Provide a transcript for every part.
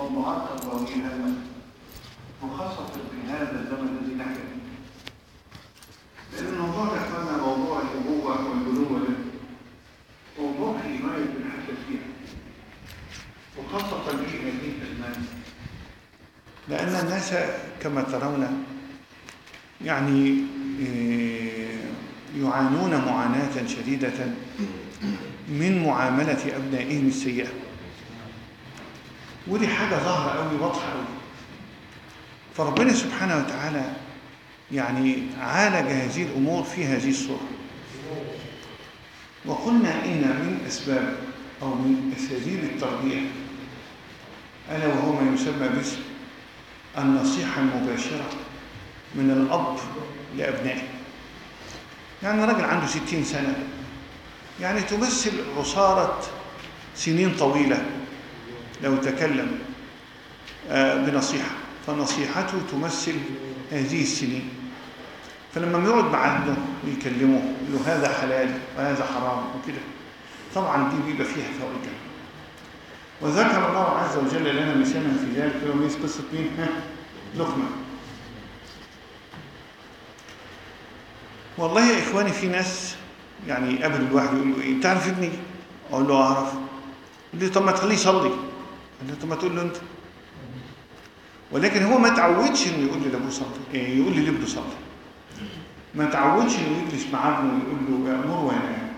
موضوعات تربوية مخصصة في هذا الزمن الذي نحن فيه. لأن الموضوع ده كان موضوع الأبوة والبنوة ده موضوع في غاية الحساسية وخاصة في هذه الأزمان لأن الناس كما ترون يعني إيه، يعانون معاناة شديدة من معاملة أبنائهم السيئة ودي حاجة ظاهرة أوي واضحة أوي فربنا سبحانه وتعالى يعني عالج هذه الأمور في هذه الصورة وقلنا إن من أسباب أو من أساليب التربية ألا وهو ما يسمى باسم النصيحة المباشرة من الأب لأبنائه يعني راجل عنده ستين سنة يعني تمثل عصارة سنين طويلة لو تكلم آه، بنصيحة فنصيحته تمثل هذه السنين فلما يقعد مع ابنه ويكلمه يقول له هذا حلال وهذا حرام وكده طبعا دي بيبقى فيها فوائد وذكر الله عز وجل لنا مثالا في ذلك يوم قصة مين؟ ها؟ لقمة والله يا إخواني في ناس يعني قبل الواحد يقول له إيه تعرف ابني؟ أقول له أعرف يقول لي طب ما تخليه يصلي أقول له طب ما تقول له أنت ولكن هو ما تعودش إنه يقول لي لأبوه صلي إيه يقول لي لابنه صلي ما تعودش إنه يجلس مع ابنه ويقول له أمر وينهى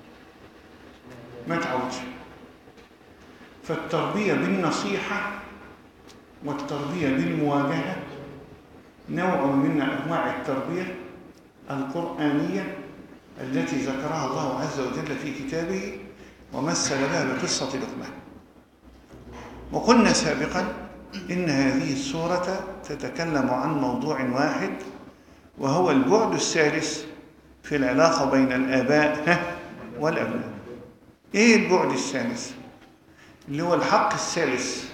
ما تعودش فالتربية بالنصيحة والتربية بالمواجهة نوع من أنواع التربية القرآنية التي ذكرها الله عز وجل في كتابه ومثل بها بقصة لقمان وقلنا سابقا إن هذه السورة تتكلم عن موضوع واحد وهو البعد الثالث في العلاقة بين الآباء والأبناء إيه البعد الثالث؟ اللي هو الحق الثالث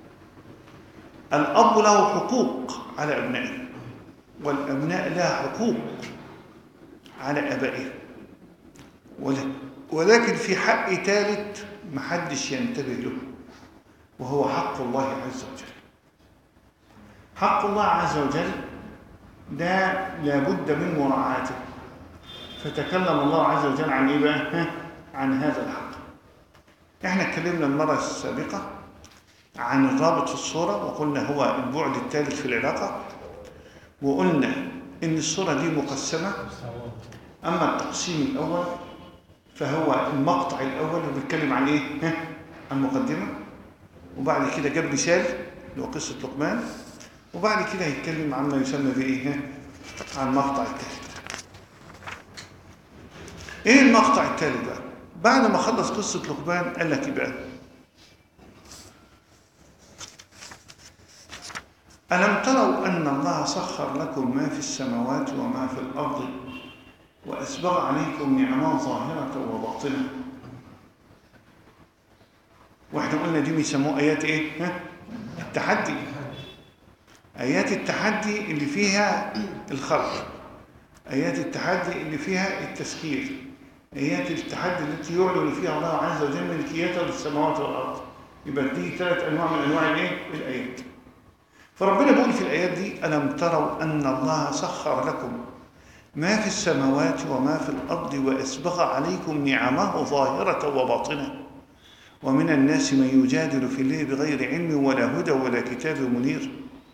الأب له حقوق على أبنائه والأبناء لها حقوق على أبائهم ول- ولكن في حق ثالث محدش ينتبه له وهو حق الله عز وجل حق الله عز وجل ده لابد من مراعاته فتكلم الله عز وجل عن ايه بقى ها؟ عن هذا الحق احنا اتكلمنا المره السابقه عن الرابط في الصوره وقلنا هو البعد الثالث في العلاقه وقلنا ان الصوره دي مقسمه اما التقسيم الاول فهو المقطع الاول اللي بيتكلم عن ايه ها؟ عن مقدمه وبعد كده جاب مثال اللي هو قصه لقمان وبعد كده هيتكلم عما يسمى بايه ها؟ عن المقطع الثالث ايه المقطع الثالث بقى بعد ما خلص قصه لقمان قال لك ايه بقى ألم تروا أن الله سخر لكم ما في السماوات وما في الأرض وأسبغ عليكم نعما ظاهرة وباطنة واحنا قلنا دي بيسموه آيات إيه؟ ها؟ التحدي آيات التحدي اللي فيها الخلق آيات التحدي اللي فيها التسخير آيات التحدي التي يعلن فيها الله عز وجل ملكيته للسماوات والأرض يبقى دي ثلاث أنواع من أنواع الإيه؟ الآيات فربنا بيقول في الآيات دي ألم تروا أن الله سخر لكم ما في السماوات وما في الأرض وأسبغ عليكم نعمه ظاهرة وباطنة ومن الناس من يجادل في الله بغير علم ولا هدى ولا كتاب منير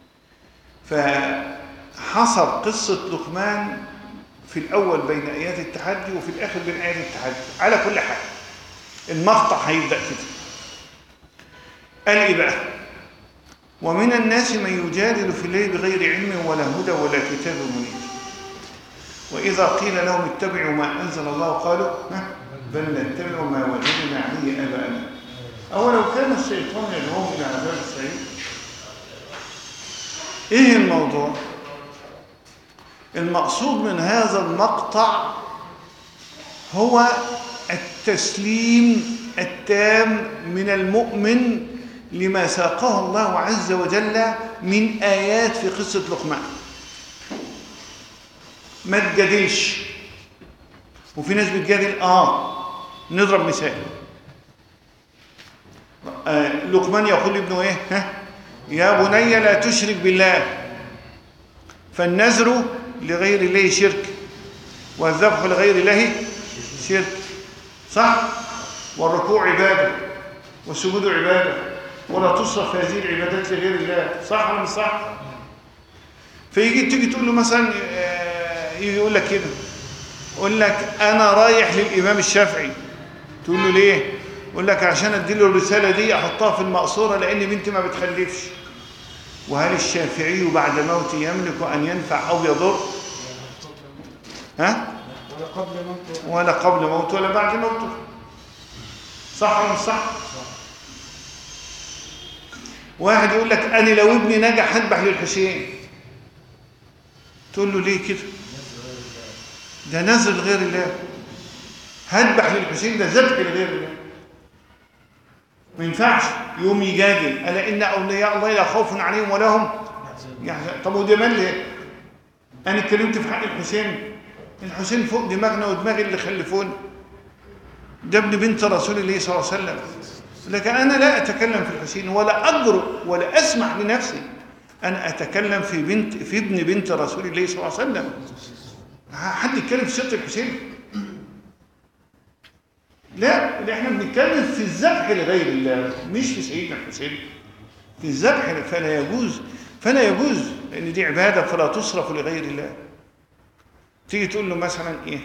فحصر قصة لقمان في الأول بين آيات التحدي وفي الآخر بين آيات التحدي على كل حال المقطع هيبدأ كده قال إيه بقى ومن الناس من يجادل في الله بغير علم ولا هدى ولا كتاب منير وإذا قيل لهم اتبعوا ما أنزل الله قالوا ها بل نتبع ما وجدنا عليه آباءنا أولو كان الشيطان يدعوهم إلى عذاب السعير إيه الموضوع؟ المقصود من هذا المقطع هو التسليم التام من المؤمن لما ساقه الله عز وجل من آيات في قصة لقمان ما تجادلش وفي ناس بتجادل اه نضرب مثال آه لقمان يقول لابنه ايه ها يا بني لا تشرك بالله فالنذر لغير الله شرك والذبح لغير الله شرك صح والركوع عبادة والسجود عبادة ولا تصرف هذه العبادات لغير الله صح ولا مش صح فيجي تيجي تقول له مثلا آه، يجي يقول لك كده يقول لك انا رايح للامام الشافعي تقول له ليه يقول لك عشان اديله الرساله دي احطها في المقصوره لان بنتي ما بتخلفش وهل الشافعي بعد موته يملك ان ينفع او يضر ها ولا قبل موته ولا قبل موته ولا بعد موته صح ولا مش صح واحد يقول لك انا لو ابني نجح هذبح للحسين تقول له ليه كده ده نذر لغير الله هذبح للحسين ده ذبح لغير الله ما ينفعش يقوم يجادل الا ان اولياء الله لا خوف عليهم ولا هم يحزنون طب وده مال ليه انا اتكلمت في حق الحسين الحسين فوق دماغنا ودماغ اللي خلفونا ده ابن بنت رسول الله صلى الله عليه وسلم لكن انا لا اتكلم في الحسين ولا اجرؤ ولا اسمح لنفسي ان اتكلم في بنت في ابن بنت رسول الله صلى الله عليه وسلم حد يتكلم في سيره الحسين لا ده احنا بنتكلم في الذبح لغير الله مش في سيدنا الحسين في الذبح فلا يجوز فلا يجوز لان دي عباده فلا تصرف لغير الله تيجي تقول له مثلا ايه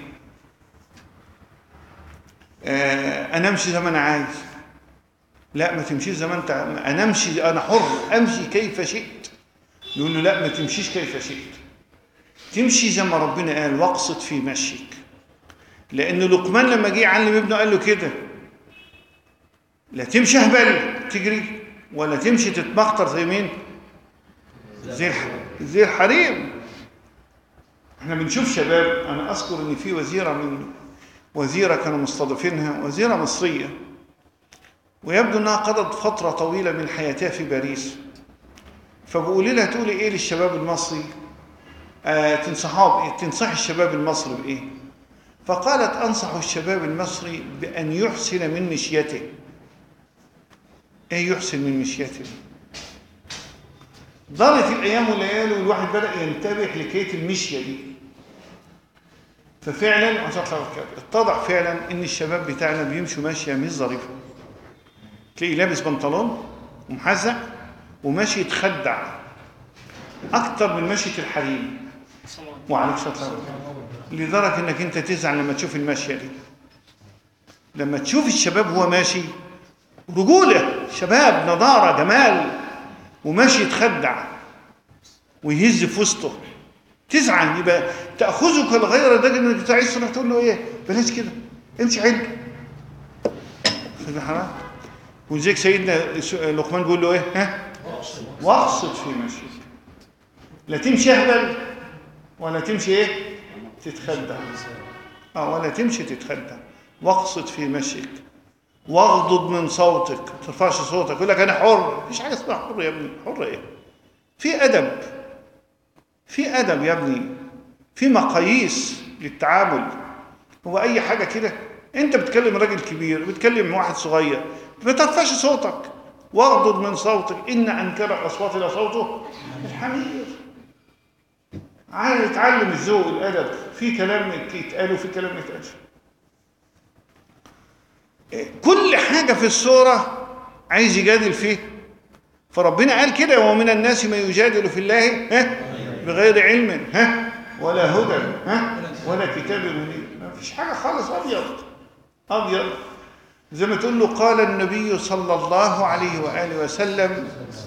آه انا امشي زي ما انا عايز لا ما تمشيش زي ما انت انا امشي انا حر امشي كيف شئت يقول له لا ما تمشيش كيف شئت تمشي زي ما ربنا قال واقصد في مشيك لان لقمان لما جه يعلم ابنه قال له كده لا تمشي هبل تجري ولا تمشي تتمخطر زي مين زي الح... زي الحريم احنا بنشوف شباب انا اذكر ان في وزيره من وزيره كانوا مستضيفينها وزيره مصريه ويبدو انها قضت فتره طويله من حياتها في باريس فبقول لها تقولي ايه للشباب المصري آه تنصحوا بايه تنصح الشباب المصري بايه فقالت انصح الشباب المصري بان يحسن من مشيته ايه يحسن من مشيته دارت الايام والليالي والواحد بدا ينتبه لكيت المشيه دي ففعلا اتضح فعلا ان الشباب بتاعنا بيمشوا ماشيه مش ظريفه تلاقيه لابس بنطلون ومحزق وماشي يتخدع اكتر من مشيه الحريم وعليك الصلاه لدرجه انك انت تزعل لما تشوف الماشيه دي لما تشوف الشباب هو ماشي رجوله شباب نضاره جمال وماشي يتخدع ويهز في وسطه تزعل يبقى تاخذك الغيره ده انك تعيش تروح تقول له ايه بلاش كده امشي عدل حرام وزيك سيدنا لقمان بيقول له ايه ها واقصد في مشيك لا تمشي اهبل ولا تمشي ايه تتخدع اه ولا تمشي تتخدع واقصد في مشيك واغضض من صوتك ما ترفعش صوتك يقول لك انا حر مفيش حاجه اسمها حر يا ابني حر ايه في ادب في ادب يا ابني في مقاييس للتعامل هو اي حاجه كده انت بتكلم راجل كبير بتكلم واحد صغير ما ترفعش صوتك واغضض من صوتك ان انكر الاصوات لصوته الحمير عايز يتعلم الذوق الادب في كلام يتقال وفي كلام ما يتقالش كل حاجه في السوره عايز يجادل فيه فربنا قال كده ومن الناس من يجادل في الله ها بغير علم ها ولا هدى ها ولا كتاب منير ما فيش حاجه خالص ابيض ابيض زي ما تقول له قال النبي صلى الله عليه واله وسلم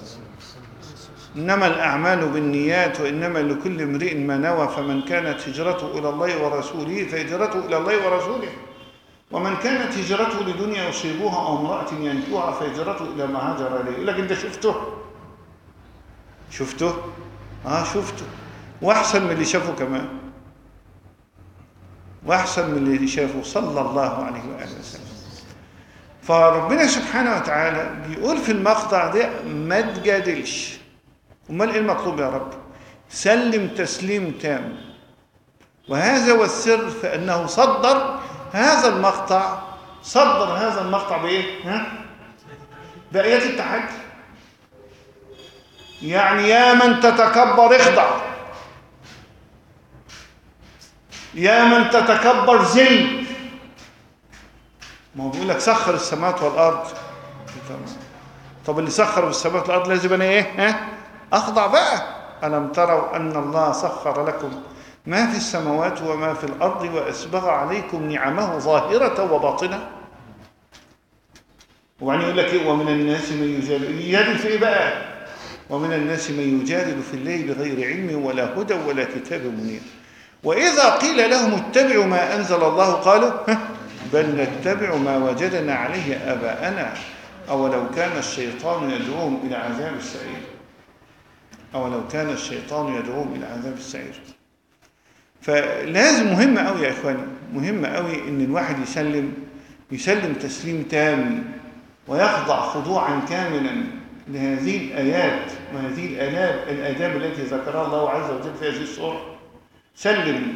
انما الاعمال بالنيات وانما لكل امرئ ما نوى فمن كانت هجرته الى الله ورسوله فهجرته الى الله ورسوله ومن كانت هجرته لدنيا يصيبها او امراه ينكوها فهجرته الى ما هاجر اليه يقول لك انت شفته شفته اه شفته واحسن من اللي شافه كمان واحسن من اللي شافه صلى الله عليه واله وسلم فربنا سبحانه وتعالى بيقول في المقطع ده ما تجادلش امال ايه المطلوب يا رب سلم تسليم تام وهذا هو السر في انه صدر هذا المقطع صدر هذا المقطع بايه ها بايات التحدي يعني يا من تتكبر اخضع يا من تتكبر زل ما هو بيقول لك سخر السماوات والارض طب اللي سخر السماوات والارض لازم انا ايه ها اخضع بقى الم تروا ان الله سخر لكم ما في السماوات وما في الارض واسبغ عليكم نعمه ظاهره وباطنه وبعدين يقول لك ايه ومن الناس من يجادل يجادل في ايه بقى ومن الناس من يجادل في الله بغير علم ولا هدى ولا كتاب منير واذا قيل لهم اتبعوا ما انزل الله قالوا ها بل نتبع ما وجدنا عليه اباءنا اولو كان الشيطان يدعوهم الى عذاب السعير اولو كان الشيطان يدعوهم الى عذاب السعير فلازم مهم قوي يا اخواني مهم قوي ان الواحد يسلم يسلم تسليم تام ويخضع خضوعا كاملا لهذه الآيات وهذه الآداب الآداب التي ذكرها الله عز وجل في هذه السورة سلم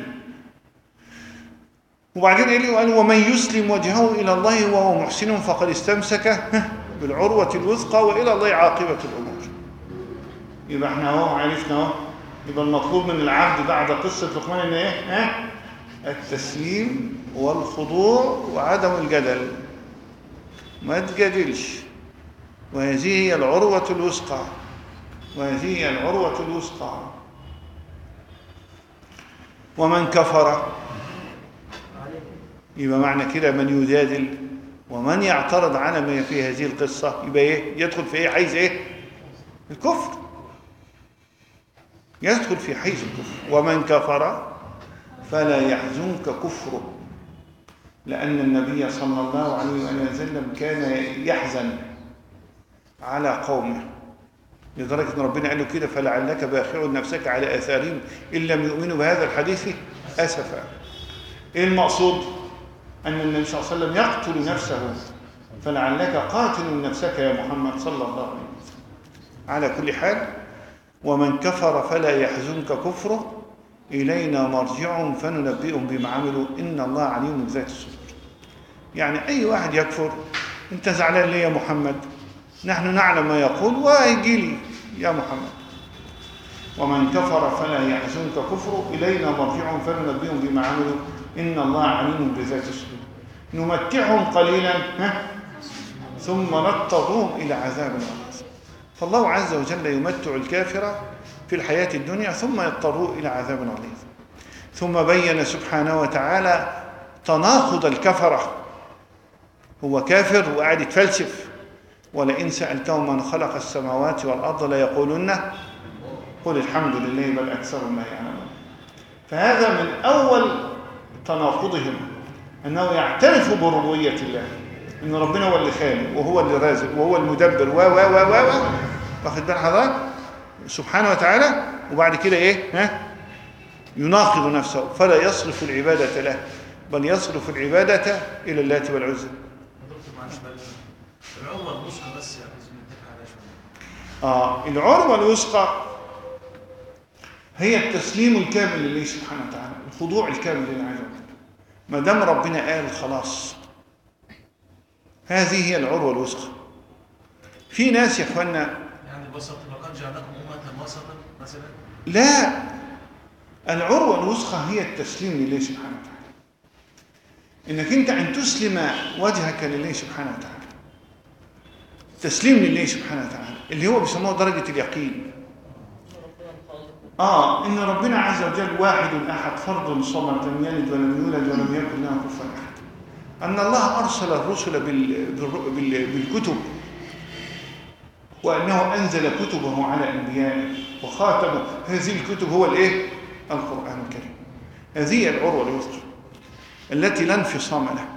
وبعدين قال قال ومن يسلم وجهه إلى الله وهو محسن فقد استمسك بالعروة الوثقى وإلى الله عاقبة الأمور يبقى احنا اهو عرفنا اهو يبقى المطلوب من العبد بعد قصة لقمان ان ايه؟ ها؟ التسليم والخضوع وعدم الجدل ما تجادلش وهذه هي العروة الوثقى وهذه هي العروة الوثقى ومن كفر يبقى معنى كده من يجادل ومن يعترض على ما في هذه القصة يبقى ايه يدخل في ايه حيز ايه الكفر يدخل في حيز الكفر ومن كفر فلا يحزنك كفره لأن النبي صلى الله عليه وآله وسلم كان يحزن على قومه لدرجة أن ربنا قال له كده فلعلك باخع نفسك على آثارهم إن لم يؤمنوا بهذا الحديث أسفا إيه المقصود؟ أن النبي صلى الله عليه وسلم يقتل نفسه فلعلك قاتل نفسك يا محمد صلى الله عليه وسلم على كل حال ومن كفر فلا يحزنك كفره إلينا مرجعهم فننبئهم بما عملوا إن الله عليم بذات الصدور يعني أي واحد يكفر أنت زعلان ليه يا محمد نحن نعلم ما يقول ويجي لي يا محمد ومن كفر فلا يحزنك كفره إلينا مرجعهم فننبئهم بما عملوا إن الله عليم بذات الصدور نمتعهم قليلا ها ثم نضطرهم إلى عذاب غليظ فالله عز وجل يمتع الكافر في الحياة الدنيا ثم يضطروا إلى عذاب غليظ ثم بين سبحانه وتعالى تناقض الكفرة هو كافر وقاعد يتفلسف ولئن سألتهم من خلق السماوات والأرض ليقولن قل الحمد لله بل أكثر ما يعلمون فهذا من أول تناقضهم أنه يعترف بربوبية الله أن ربنا هو اللي خالق وهو اللي رازق وهو المدبر و و و و واخد بال حضرتك سبحانه وتعالى وبعد كده ايه ها يناقض نفسه فلا يصرف العبادة له بل يصرف العبادة إلى اللات والعزى دكتور معلش بقى العروة الوثقى بس يعني لازم نتفق عليها شوية آه العروة الوثقى هي التسليم الكامل لله سبحانه وتعالى الخضوع الكامل لله عز وجل ما دام ربنا قال خلاص هذه هي العروة الوثقى في ناس يا اخوانا يعني الوسط لقد جعلكم أمة وسطا مثلا لا العروة الوثقى هي التسليم لله سبحانه وتعالى انك انت ان تسلم وجهك لله سبحانه وتعالى تسليم لله سبحانه وتعالى اللي هو بيسموه درجة اليقين اه ان ربنا عز وجل واحد احد فرد صمد لم يلد ولم يولد ولم يكن له كفوا احد ان الله ارسل الرسل بال... بال... بال... بالكتب وانه انزل كتبه على انبيائه وخاتم هذه الكتب هو الايه القران الكريم هذه العروه الوثقى التي لا انفصام لها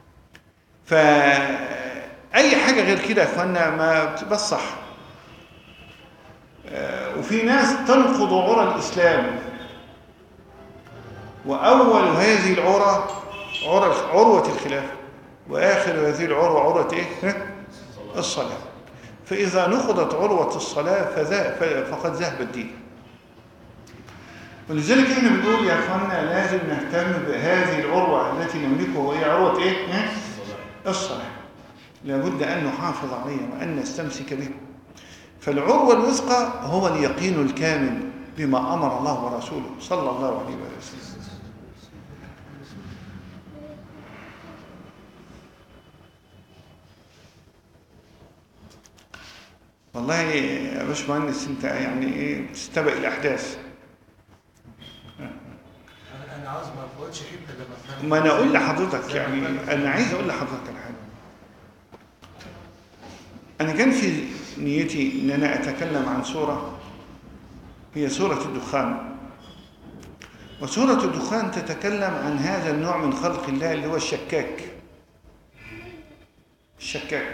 فاي حاجه غير كده يا اخوانا ما بتبقى صح آه، وفي ناس تنقض عرى الاسلام واول هذه العرى عرى عروه الخلافه واخر هذه العروه عروه ايه ها؟ الصلاه فاذا نقضت عروه الصلاه فذا ف- فقد ذهب الدين ولذلك احنا بنقول يا اخوانا لازم نهتم بهذه العروه التي نملكها وهي عروه ايه ها؟ الصلاه لابد ان نحافظ عليها وان نستمسك بها فالعروة الوثقى هو اليقين الكامل بما أمر الله ورسوله صلى الله عليه وسلم والله يا باشمهندس انت يعني ايه بتستبق الاحداث انا انا عاوز ما افوتش حته لما افهم ما انا اقول لحضرتك يعني انا عايز اقول لحضرتك على حاجه انا كان في نيتي ان انا اتكلم عن سوره هي سوره الدخان وسوره الدخان تتكلم عن هذا النوع من خلق الله اللي هو الشكاك الشكاك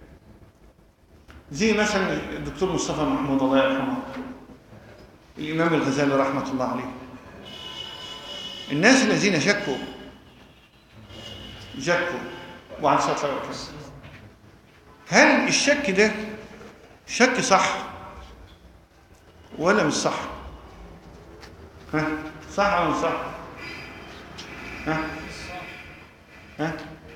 زي مثلا الدكتور مصطفى محمود الله يرحمه الامام الغزالي رحمه الله عليه الناس الذين شكوا شكوا وعن سطر وكذا هل الشك ده شك صح ولا مش صح ها صح ولا مش صح ها ها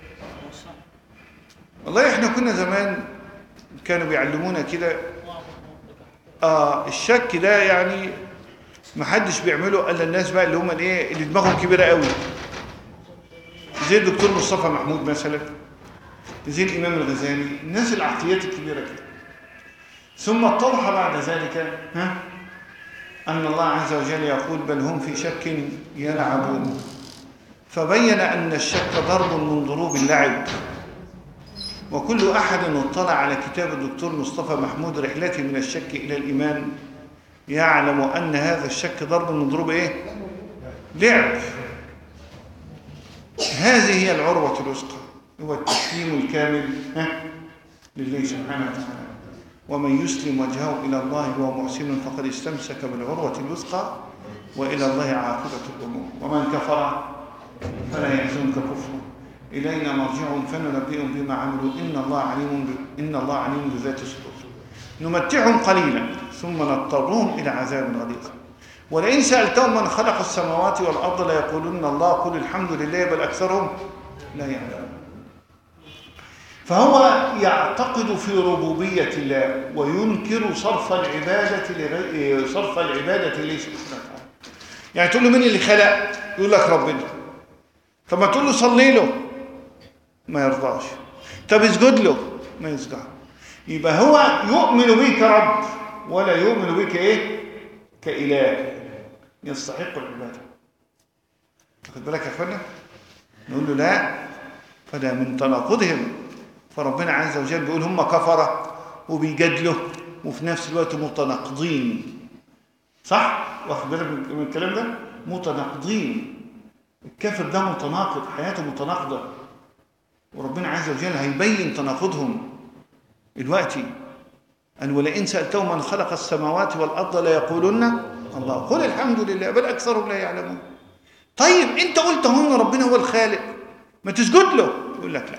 والله احنا كنا زمان كانوا بيعلمونا كده اه الشك ده يعني ما حدش بيعمله الا الناس بقى اللي هم الايه اللي دماغهم كبيره قوي زي الدكتور مصطفى محمود مثلا زي الامام الغزالي الناس العقليات الكبيره كده ثم اتضح بعد ذلك ها ان الله عز وجل يقول بل هم في شك يلعبون فبين ان الشك ضرب من ضروب اللعب وكل احد اطلع على كتاب الدكتور مصطفى محمود رحلته من الشك الى الايمان يعلم أن هذا الشك ضرب من ضروب إيه؟ لعب هذه هي العروة الوثقى هو التسليم الكامل ها؟ لله سبحانه وتعالى ومن يسلم وجهه إلى الله وهو محسن فقد استمسك بالعروة الوثقى وإلى الله عاقبة الأمور ومن كفر فلا يحزنك كفره إلينا مرجعهم فننبئهم بما عملوا إن الله عليم ب... إن الله عليم بذات الصدور نمتعهم قليلا ثم نضطرهم إلى عذاب غليظ ولئن سألتهم من خلق السماوات والأرض ليقولن الله قل الحمد لله بل أكثرهم لا يعلمون فهو يعتقد في ربوبية الله وينكر صرف العبادة لغير صرف العبادة لله سبحانه وتعالى يعني تقول له مين اللي خلق يقول لك ربنا طب ما تقول له صلي له ما يرضاش طب اسجد له ما يسجد يبقى هو يؤمن بك كرب ولا يؤمن بك ايه كإله يستحق العبادة واخد بالك يا اخوانا نقول له لا فده من تناقضهم فربنا عز وجل بيقول هم كفرة وبيجادلوا وفي نفس الوقت متناقضين صح واخد بالك من الكلام ده متناقضين الكافر ده متناقض حياته متناقضة وربنا عز وجل هيبين تناقضهم دلوقتي أن ولئن سألتهم من خلق السماوات والأرض ليقولن الله قل الحمد لله بل أكثرهم لا يعلمون طيب أنت قلت هون ربنا هو الخالق ما تسجد له يقول لك لا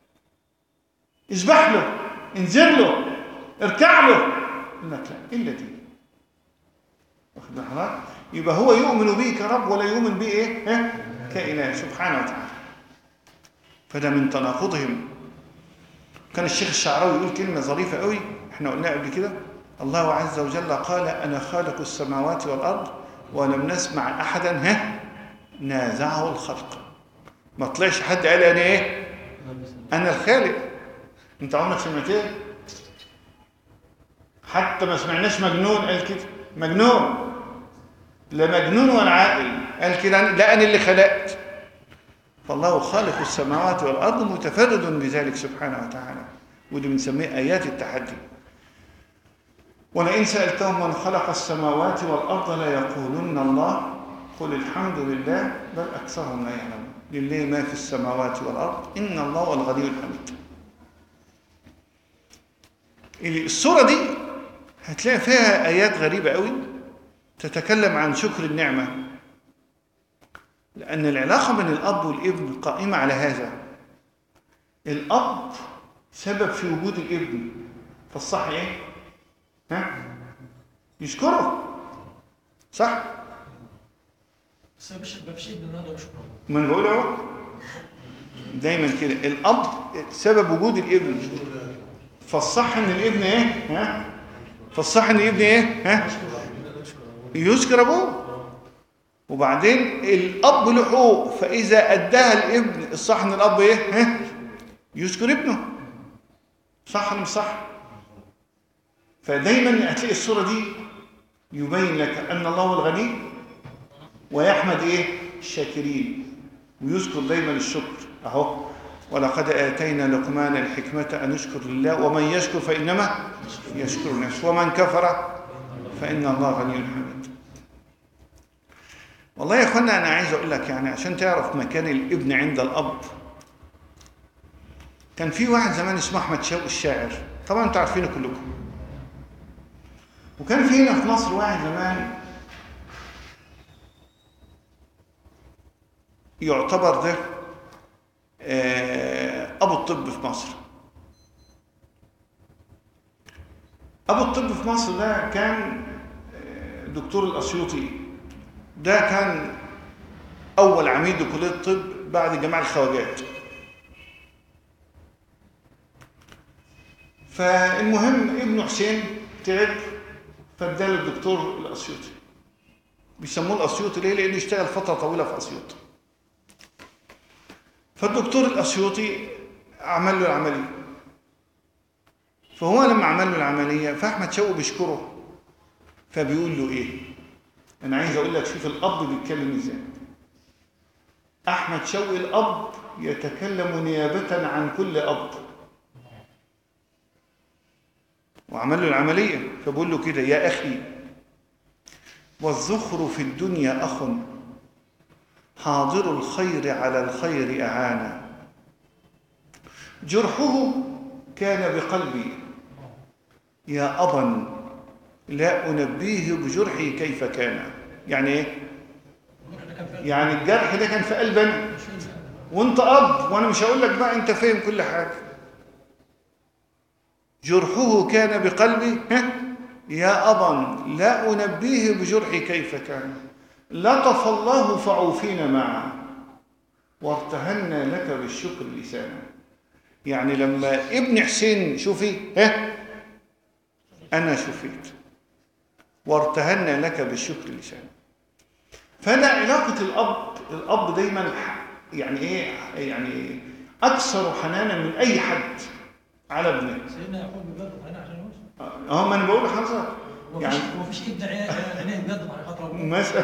اسبح له انزل له اركع له يقول لك لا إلا دي واخد بالك يبقى هو يؤمن به كرب ولا يؤمن به ايه ها؟ كإله سبحانه وتعالى فده من تناقضهم كان الشيخ الشعراوي يقول كلمة ظريفة قوي احنا قلناها قبل كده الله عز وجل قال أنا خالق السماوات والأرض ولم نسمع أحدا ها نازعه الخلق ما طلعش حد قال أنا إيه أنا الخالق أنت عمرك سمعت إيه حتى ما سمعناش مجنون قال كده مجنون لا مجنون ولا عاقل قال كده لا أنا اللي خلقت فالله خالق السماوات والأرض متفرد بذلك سبحانه وتعالى ودي بنسميه آيات التحدي ولئن سألتهم من خلق السماوات والأرض ليقولن الله قل الحمد لله بل أكثرهم لا يعلمون لله ما في السماوات والأرض إن الله هو الغني الحميد السورة دي هتلاقي فيها آيات غريبة قوي تتكلم عن شكر النعمة لأن العلاقة بين الأب والابن قائمة على هذا الأب سبب في وجود الابن فالصح إيه؟ ها؟ يشكره صح؟ بس مش ما فيش ابن النهارده مش كرم ما أنا بقول أهو دايما كده الأب سبب وجود الابن فالصح إن الابن إيه؟ ها؟ فالصح ان ابني ايه ها يشكر ابوه وبعدين الاب له حقوق فاذا اداها الابن الصح ان الاب ايه ها يشكر ابنه صح ولا مش صح فدايما هتلاقي الصوره دي يبين لك ان الله هو الغني ويحمد ايه الشاكرين ويذكر دايما الشكر اهو ولقد اتينا لقمان الحكمه ان يشكر لله ومن يشكر فانما يشكر نفسه ومن كفر فان الله غني حميد والله يا اخوانا انا عايز اقول لك يعني عشان تعرف مكان الابن عند الاب كان في واحد زمان اسمه احمد شوقي الشاعر طبعا انتوا عارفينه كلكم وكان في هنا في مصر واحد زمان يعتبر ده آه، ابو الطب في مصر ابو الطب في مصر ده كان آه، دكتور الاسيوطي ده كان اول عميد لكليه الطب بعد جماعه الخواجات فالمهم ابنه حسين تعب فاداله الدكتور الاسيوطي بيسموه الاسيوطي ليه لانه اشتغل فتره طويله في اسيوط فالدكتور الاسيوطي عمل له العمليه فهو لما عمل له العمليه فاحمد شوقي بيشكره فبيقول له ايه انا عايز اقول لك شوف الاب بيتكلم ازاي احمد شوقي الاب يتكلم نيابه عن كل اب وعمل له العمليه فبقول له كده يا اخي والذخر في الدنيا اخ حاضر الخير على الخير اعانا جرحه كان بقلبي يا ابا لا انبيه بجرحي كيف كان يعني ايه يعني الجرح ده كان في قلبنا وانت اب وانا مش هقول لك بقى انت فاهم كل حاجه جرحه كان بقلبي ها يا أبا لا أنبيه بجرحي كيف كان لطف الله فعوفينا معا وارتهنا لك بالشكر لسانا يعني لما ابن حسين شوفي ها أنا شفيت وارتهنا لك بالشكر لسانا فأنا علاقة الأب الأب دايما يعني إيه يعني أكثر حنانا من أي حد على ابنه سيدنا يعقوب بيبرد هنا عشان يوسف اه ما انا بقول لحضرتك ومفيش ومفيش ابن عينيه عينيه بيضرب على خاطر ابوه مثلا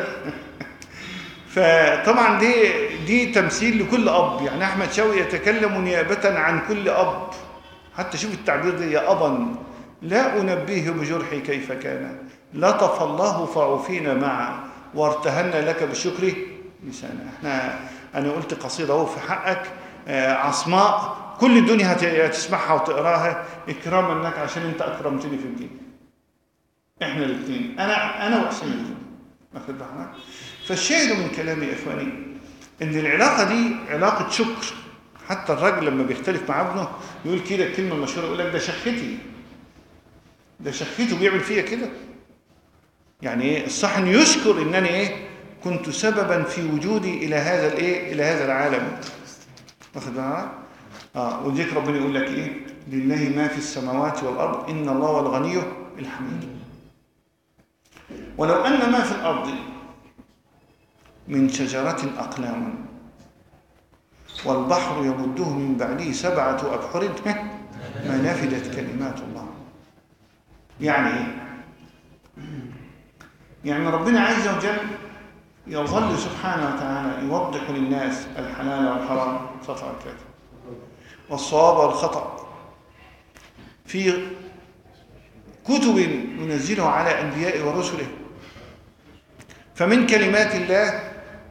فطبعا دي دي تمثيل لكل اب يعني احمد شوقي يتكلم نيابه عن كل اب حتى شوف التعبير ده يا ابا لا انبيه بجرحي كيف كان لطف الله فعوفينا معا وارتهنا لك بالشكر لسانا احنا انا قلت قصيده اهو في حقك آه، عصماء كل الدنيا هت- هتسمعها وتقراها اكراما لك عشان انت اكرمتني في الدين احنا الاثنين انا انا وحسين الاثنين واخد بالك فالشاهد من كلامي يا اخواني ان العلاقه دي علاقه شكر حتى الراجل لما بيختلف مع ابنه يقول كده الكلمه المشهوره يقول لك ده شختي ده شخيته بيعمل فيا كده يعني ايه الصح ان يشكر انني ايه كنت سببا في وجودي الى هذا الايه الى هذا العالم واخد بالك اه ولذلك ربنا يقول لك ايه لله ما في السماوات والارض ان الله هو الغني الحميد ولو ان ما في الارض من شجره اقلام والبحر يمده من بعده سبعه ابحر ما نفدت كلمات الله يعني ايه يعني ربنا عز وجل يظل سبحانه وتعالى يوضح للناس الحلال والحرام سطر كذا والصواب والخطأ في كتب ينزلها على أنبياء ورسله فمن كلمات الله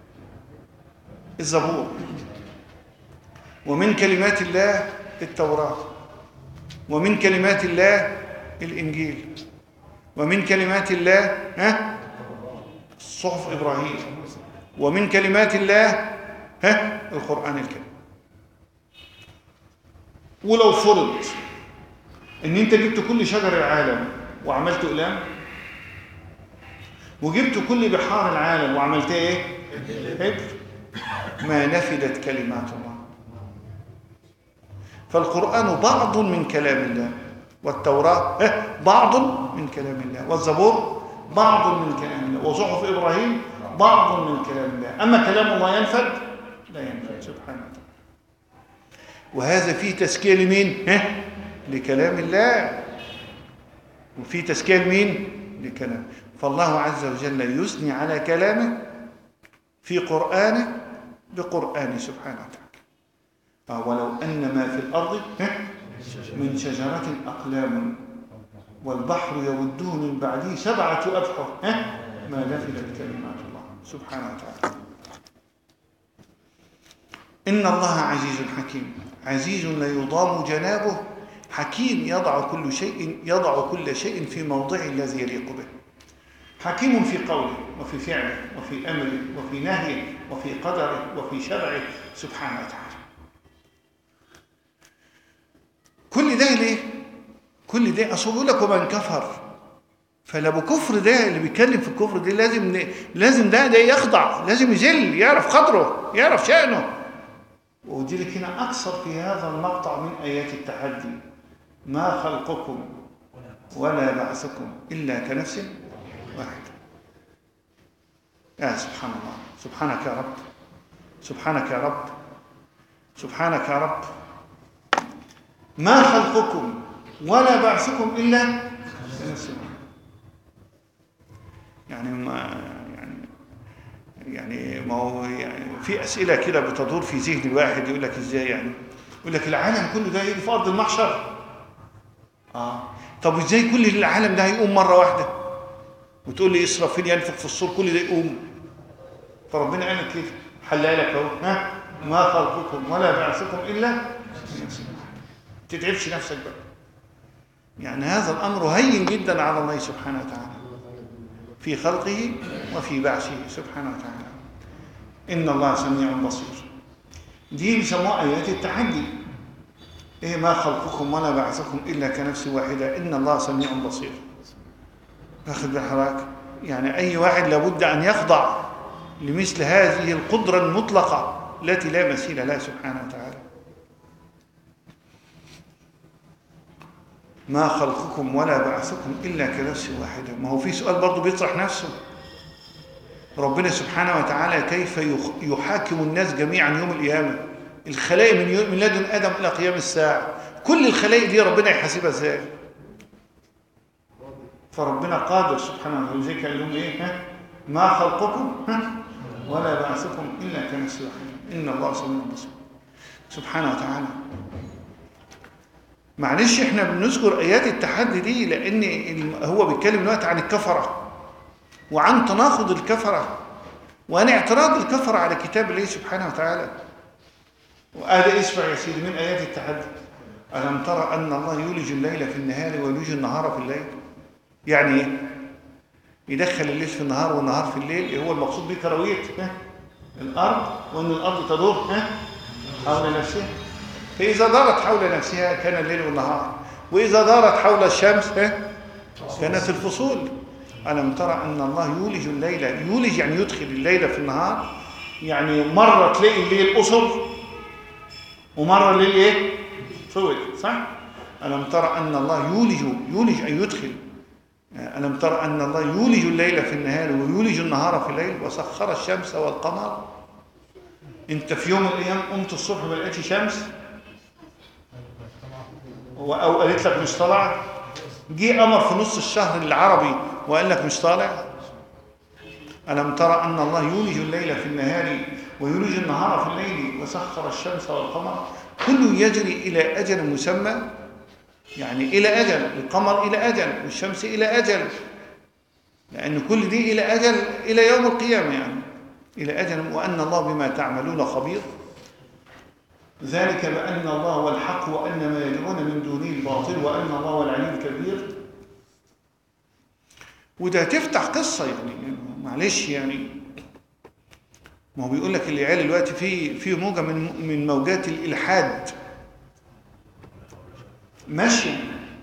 الزبور ومن كلمات الله التوراة ومن كلمات الله الإنجيل ومن كلمات الله ها صحف إبراهيم ومن كلمات الله ها القرآن الكريم ولو فرض ان انت جبت كل شجر العالم وعملت اقلام وجبت كل بحار العالم وعملت ايه حبر ما نفدت كلمات الله فالقرآن بعض من كلام الله والتوراة ها، بعض من كلام الله والزبور بعض من كلام الله وصحف إبراهيم بعض من كلام الله أما كلام الله ينفد لا ينفد سبحانه وتعالى وهذا فيه تزكية لمين؟ ها؟ لكلام الله وفي تزكية لمين؟ لكلام فالله عز وجل يثني على كلامه في قرآنه بقرآنه سبحانه وتعالى آه، ولو أن ما في الأرض ها؟ من شجرة أقلام والبحر يمده من بعده سبعة أبحر ها؟ ما نفدت كلمات الله سبحانه وتعالى إن الله عزيز حكيم عزيز لا يضام جنابه حكيم يضع كل شيء يضع كل شيء في موضعه الذي يليق به حكيم في قوله وفي فعله وفي أمره وفي نهيه وفي قدره وفي شرعه سبحانه وتعالى كل ده ليه؟ كل ده أصل بيقول لك ومن كفر فلابو كفر ده اللي بيتكلم في الكفر ده لازم لازم ده ده يخضع لازم يذل يعرف قدره يعرف شأنه ودي لك هنا أكثر في هذا المقطع من آيات التحدي ما خلقكم ولا بعثكم إلا كنفس واحدة يا سبحان الله سبحانك يا رب سبحانك يا رب سبحانك يا رب ما خلقكم ولا بعثكم إلا كنفس واحدة يعني ما يعني يعني ما هو يعني في اسئله كده بتدور في ذهن الواحد يقول لك ازاي يعني يقول لك العالم كله ده يجي في ارض المحشر اه طب ازاي كل العالم ده هيقوم مره واحده وتقول لي اسرافيل ينفخ في الصور كل ده يقوم فربنا قال لك كده حلها لك اهو ها ما خلقكم ولا بعثكم الا من نفس واحدة. ما تتعبش نفسك بقى يعني هذا الامر هين جدا على الله سبحانه وتعالى في خلقه وفي بعثه سبحانه وتعالى إن الله سميع بصير دي بيسموها آيات التحدي إيه ما خلقكم ولا بعثكم إلا كنفس واحدة إن الله سميع بصير واخد بالحضرتك يعني أي واحد لابد أن يخضع لمثل هذه القدرة المطلقة التي لا مثيل لها سبحانه وتعالى ما خلقكم ولا بعثكم إلا كنفس واحدة ما هو في سؤال برضه بيطرح نفسه ربنا سبحانه وتعالى كيف يخ- يحاكم الناس جميعا يوم القيامة الخلائق من, يوم من لدن آدم إلى قيام الساعة كل الخلائق دي ربنا يحاسبها ازاي فربنا قادر سبحانه وتعالى زي قال لهم ايه ها ما خلقكم ها ولا بعثكم إلا كنفس واحدة إن الله سميع بصير سبحانه وتعالى معلش احنا بنذكر ايات التحدي دي لان ال- هو بيتكلم دلوقتي عن الكفره وعن تناقض الكفره وعن اعتراض الكفره على كتاب الله سبحانه وتعالى وهذا اسمع يا سيدي من ايات التحدي الم ترى ان الله يولج الليل في النهار ويولج النهار في الليل يعني ايه يدخل الليل في النهار والنهار في الليل هو المقصود به كرويه ها؟ الارض وان الارض تدور ها حول نفسها فإذا دارت حول نفسها كان الليل والنهار وإذا دارت حول الشمس ها، كانت الفصول ألم ترى أن الله يولج الليل يولج يعني يدخل الليل في النهار يعني مرة تلاقي الليل قصر ومرة الليل إيه؟ طول صح؟ ألم ترى أن الله يولج يولج أن يدخل ألم ترى أن الله يولج الليل في النهار ويولج النهار في الليل وسخر الشمس والقمر أنت في يوم من الأيام قمت الصبح ما لقيتش شمس و- او قالت لك مش طالع جه قمر في نص الشهر العربي وقال لك مش طالع ألم ترى أن الله يولج الليل في النهار ويولج النهار في الليل وسخر الشمس والقمر كل يجري إلى أجل مسمى يعني إلى أجل القمر إلى أجل والشمس إلى أجل لأن كل دي إلى أجل إلى يوم القيامة يعني إلى أجل وأن الله بما تعملون خبير ذلك بأن الله هو الحق وأن ما يدعون من دونه الباطل وأن الله هو العلي الكبير وده تفتح قصة يعني معلش يعني ما هو بيقول لك العيال دلوقتي في في موجة من من موجات الإلحاد ماشية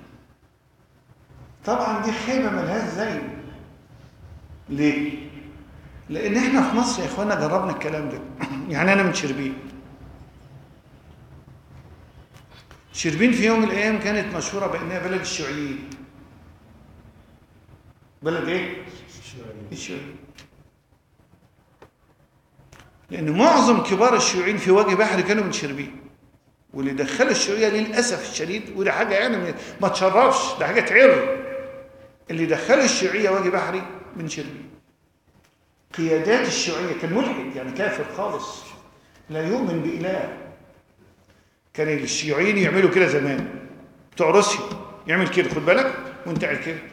طبعا دي خيبة ملهاش زي ليه؟ لأن احنا في مصر يا اخوانا جربنا الكلام ده يعني أنا من شربين شربين في يوم من الأيام كانت مشهورة بأنها بلد الشيوعيين بلد إيه؟ الشيوعيين لأن معظم كبار الشيوعيين في وجه بحري كانوا من شربين واللي دخلوا الشيوعية للأسف الشديد وده حاجة يعني من- ما تشرفش ده حاجة تعر اللي دخلوا الشيوعية وجه بحري من شربين قيادات الشيوعية كان ملحد يعني كافر خالص لا يؤمن بإله كان الشيوعيين يعملوا كده زمان بتوع روسيا يعمل كده خد بالك وانت قاعد كده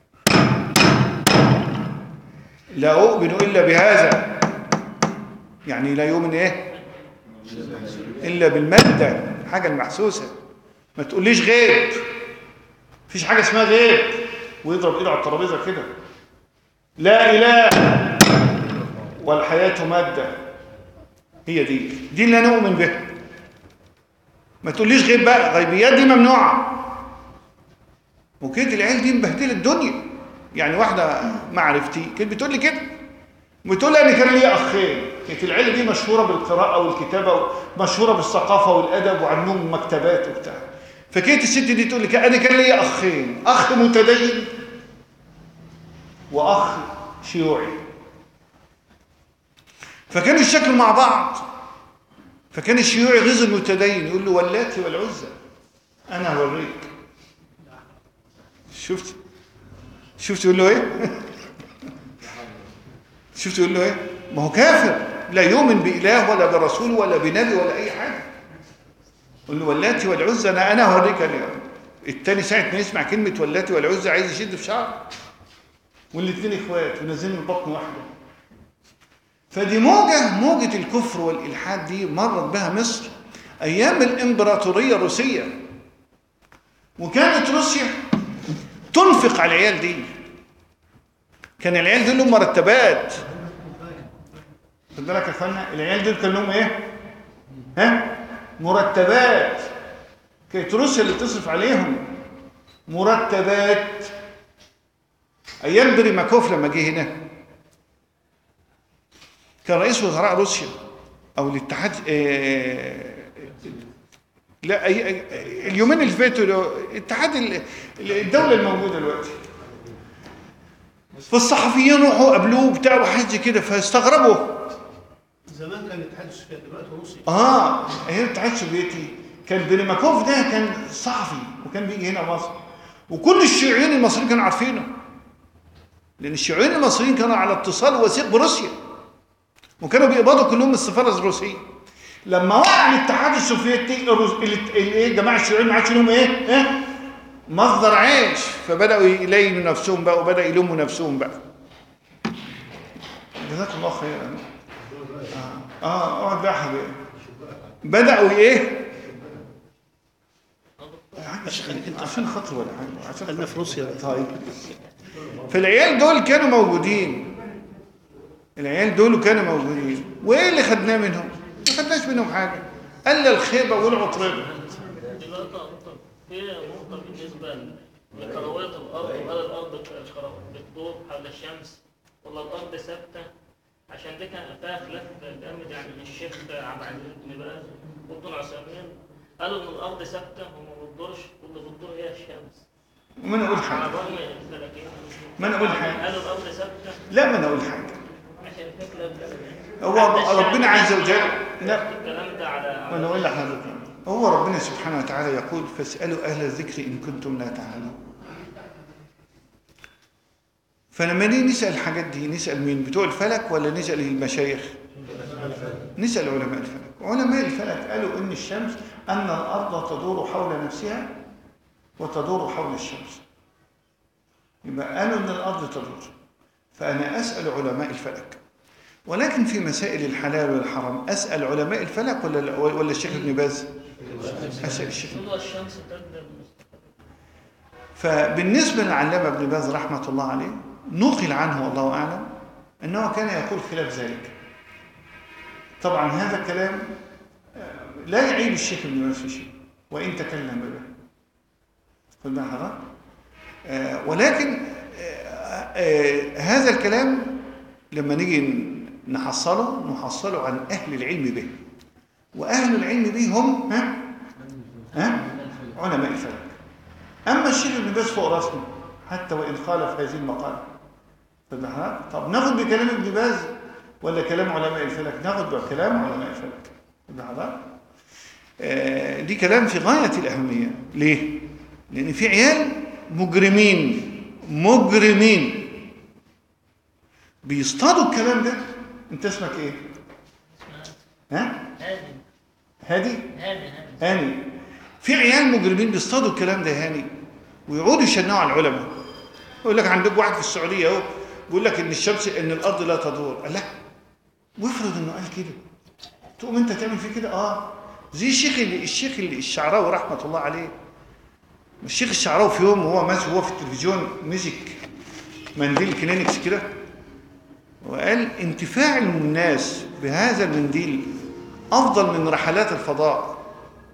لا أؤمن إلا بهذا يعني لا يؤمن إيه إلا بالمادة حاجة المحسوسة ما تقوليش غيب مفيش حاجة اسمها غيب ويضرب إيده على الترابيزة كده لا إله والحياة مادة هي دي دي اللي أنا أؤمن بها ما تقوليش غيب بقى غيبيات دي ممنوعة وكده العيال دي مبهدله الدنيا يعني واحدة معرفتي كانت بتقول لي كده بتقول لي أنا كان لي أخين كانت العيلة دي مشهورة بالقراءة والكتابة مشهورة بالثقافة والأدب وعندهم مكتبات وبتاع فكانت الست دي تقول لي أنا كان لي أخين أخ متدين وأخ شيوعي فكانوا يشكلوا مع بعض فكان الشيوعي غيظ المتدين يقول له واللاتي والعزى أنا هوريك شفت شفت يقول له ايه شفت يقول له ايه ما هو كافر لا يؤمن بإله ولا برسول ولا بنبي ولا أي حاجة يقول له واللاتي والعزى أنا أنا هوريك اليوم التاني ساعة ما يسمع كلمة واللاتي والعزى عايز يشد في شعره والاثنين اخوات ونازلين من بطن واحدة فدي موجة موجة الكفر والإلحاد دي مرت بها مصر أيام الإمبراطورية الروسية وكانت روسيا تنفق على العيال دي كان العيال دول لهم مرتبات خد بالك يا اخوانا العيال دول كان لهم ايه ها مرتبات كانت روسيا اللي تصرف عليهم مرتبات ايام بريماكوف لما جه هنا كان رئيس وزراء روسيا او الاتحاد آه، لا أي- أي- اليومين اللي فاتوا ده، اتحاد ال- الدوله الموجوده دلوقتي فالصحفيين راحوا قابلوه بتاع وحاجه كده فاستغربوا زمان كان الاتحاد السوفيتي دلوقتي روسي اه هي الاتحاد السوفيتي كان بريماكوف ده كان صحفي وكان بيجي هنا مصر وكل الشيوعيين المصريين كانوا عارفينه لان الشيوعيين المصريين كانوا على اتصال وثيق بروسيا وكانوا بيقبضوا كلهم من السفاره الروسيه لما وقع الاتحاد السوفيتي الروس- ال- ال- ايه الجماعه الشيوعيين ما عادش لهم ايه؟ ايه؟ مصدر عيش فبداوا يلينوا نفسهم بقى وبدا يلوموا نفسهم بقى جزاك الله خيرا اه اه اقعد بقى يا حبيبي بداوا ايه؟ عشان خاطر ولا حاجه عشان خلينا في روسيا طيب فالعيال دول كانوا موجودين العيال دول كانوا موجودين وايه اللي خدناه منهم ما خدناش منهم حاجه الا الخيبه والعطربه دلوقتي أنت في نقطة بالنسبة لكروية الأرض وهل الأرض كرو- بتدور حول الشمس ولا الأرض ثابتة عشان دي كان فيها خلاف جامد يعني من الشيخ عبد العزيز بن باز وابن عثيمين قالوا إن الأرض ثابتة وما بتدورش واللي بتدور هي الشمس ما انا اقول على حاجه الرغم من الفلكيين ما أنا أقول حاجة. قالوا الأرض ثابتة لا ما انا اقول حاجه عشان في خلاف جامد يعني. هو حتى الشعب ربنا عز وجل لا الكلام ده على ما انا اقول لحضرتك هو ربنا سبحانه وتعالى يقول فاسالوا اهل الذكر ان كنتم لا تعلمون فلما نيجي نسال الحاجات دي نسال مين بتوع الفلك ولا نسال المشايخ نسال علماء الفلك علماء الفلك قالوا ان الشمس ان الارض تدور حول نفسها وتدور حول الشمس يبقى قالوا ان الارض تدور فانا اسال علماء الفلك ولكن في مسائل الحلال والحرام اسال علماء الفلك ولا ولا الشيخ ابن باز اسال الشيخ طلوع الشمس تقدم فبالنسبة للعلامة ابن باز رحمة الله عليه نقل عنه والله أعلم أنه كان يقول خلاف ذلك طبعا هذا الكلام آه، لا يعيب الشيخ ابن باز في شيء وإن تكلم به خد بال حضرتك آه، ولكن آه، آه، هذا الكلام لما نيجي نحصله نحصله عن أهل العلم به وأهل العلم به هم ها ها علماء الفلك أما الشيخ ابن باز فوق راسنا حتى وإن خالف هذه المقالة طب ها؟ طب ناخد بكلام ابن باز ولا كلام علماء الفلك ناخد بكلام علماء الفلك ابن حضر آه دي كلام في غاية الأهمية ليه؟ لأن في عيال مجرمين مجرمين بيصطادوا الكلام ده انت اسمك ايه؟ ها؟ هادي هادي؟ هادي هادي هاني في عيال مجرمين بيصطادوا الكلام ده هاني ويقعدوا يشنعوا على العلماء يقول لك عندك واحد في السعوديه اهو بيقول لك ان الشمس ان الارض لا تدور قال لا وافرض انه قال كده تقوم انت تعمل فيه كده اه زي الشيخ اللي الشيخ اللي الشعراوي رحمه الله عليه الشيخ الشعراوي في يوم وهو ماشي وهو في التلفزيون مسك منديل كلينكس كده وقال انتفاع الناس بهذا المنديل افضل من رحلات الفضاء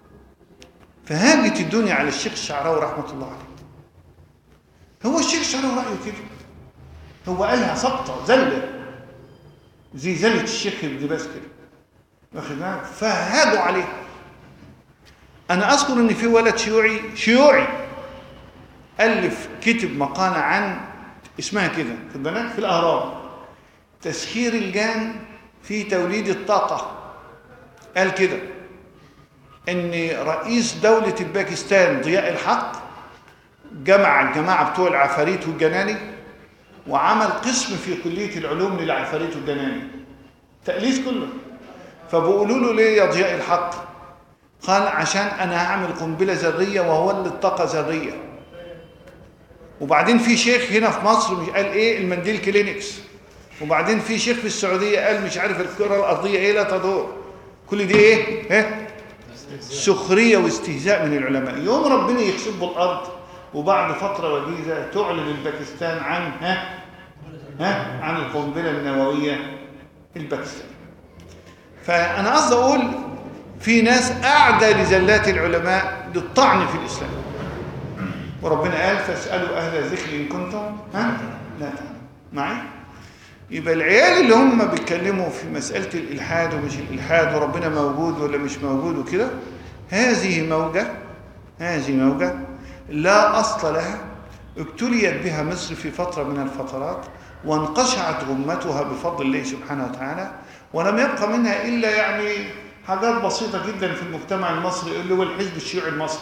فهاجت الدنيا على الشيخ الشعراوي رحمه الله عليه هو الشيخ الشعراوي رايه كده هو قالها سقطه زله زي زله الشيخ ابن باز كده واخد بالك فهاجوا عليه انا اذكر ان في ولد شيوعي شيوعي الف كتب مقاله عن اسمها كده خد بالك في الاهرام تسخير الجان في توليد الطاقه قال كده ان رئيس دولة الباكستان ضياء الحق جمع الجماعة بتوع العفاريت والجناني وعمل قسم في كلية العلوم للعفاريت والجناني تأليس كله فبقولوا له ليه يا ضياء الحق قال عشان انا هعمل قنبلة ذرية وهولد طاقة ذرية وبعدين في شيخ هنا في مصر مش قال ايه المنديل كلينكس وبعدين في شيخ في السعودية قال مش عارف الكرة الأرضية ايه لا تدور كل دي ايه ها سخرية واستهزاء من العلماء يوم ربنا يخسف الأرض وبعد فترة وجيزة تعلن الباكستان عن ها ها عن القنبلة النووية الباكستان فأنا قصدي أقول في ناس أعدى لزلات العلماء للطعن في الإسلام وربنا قال فاسألوا أهل الذكر إن كنتم ها لا تعلمون معي يبقى العيال اللي هم بيتكلموا في مسألة الإلحاد ومش الإلحاد وربنا موجود ولا مش موجود وكده هذه موجة هذه موجة لا أصل لها ابتليت بها مصر في فترة من الفترات وانقشعت غمتها بفضل الله سبحانه وتعالى ولم يبقى منها إلا يعني حاجات بسيطة جدا في المجتمع المصري اللي هو الحزب الشيوعي المصري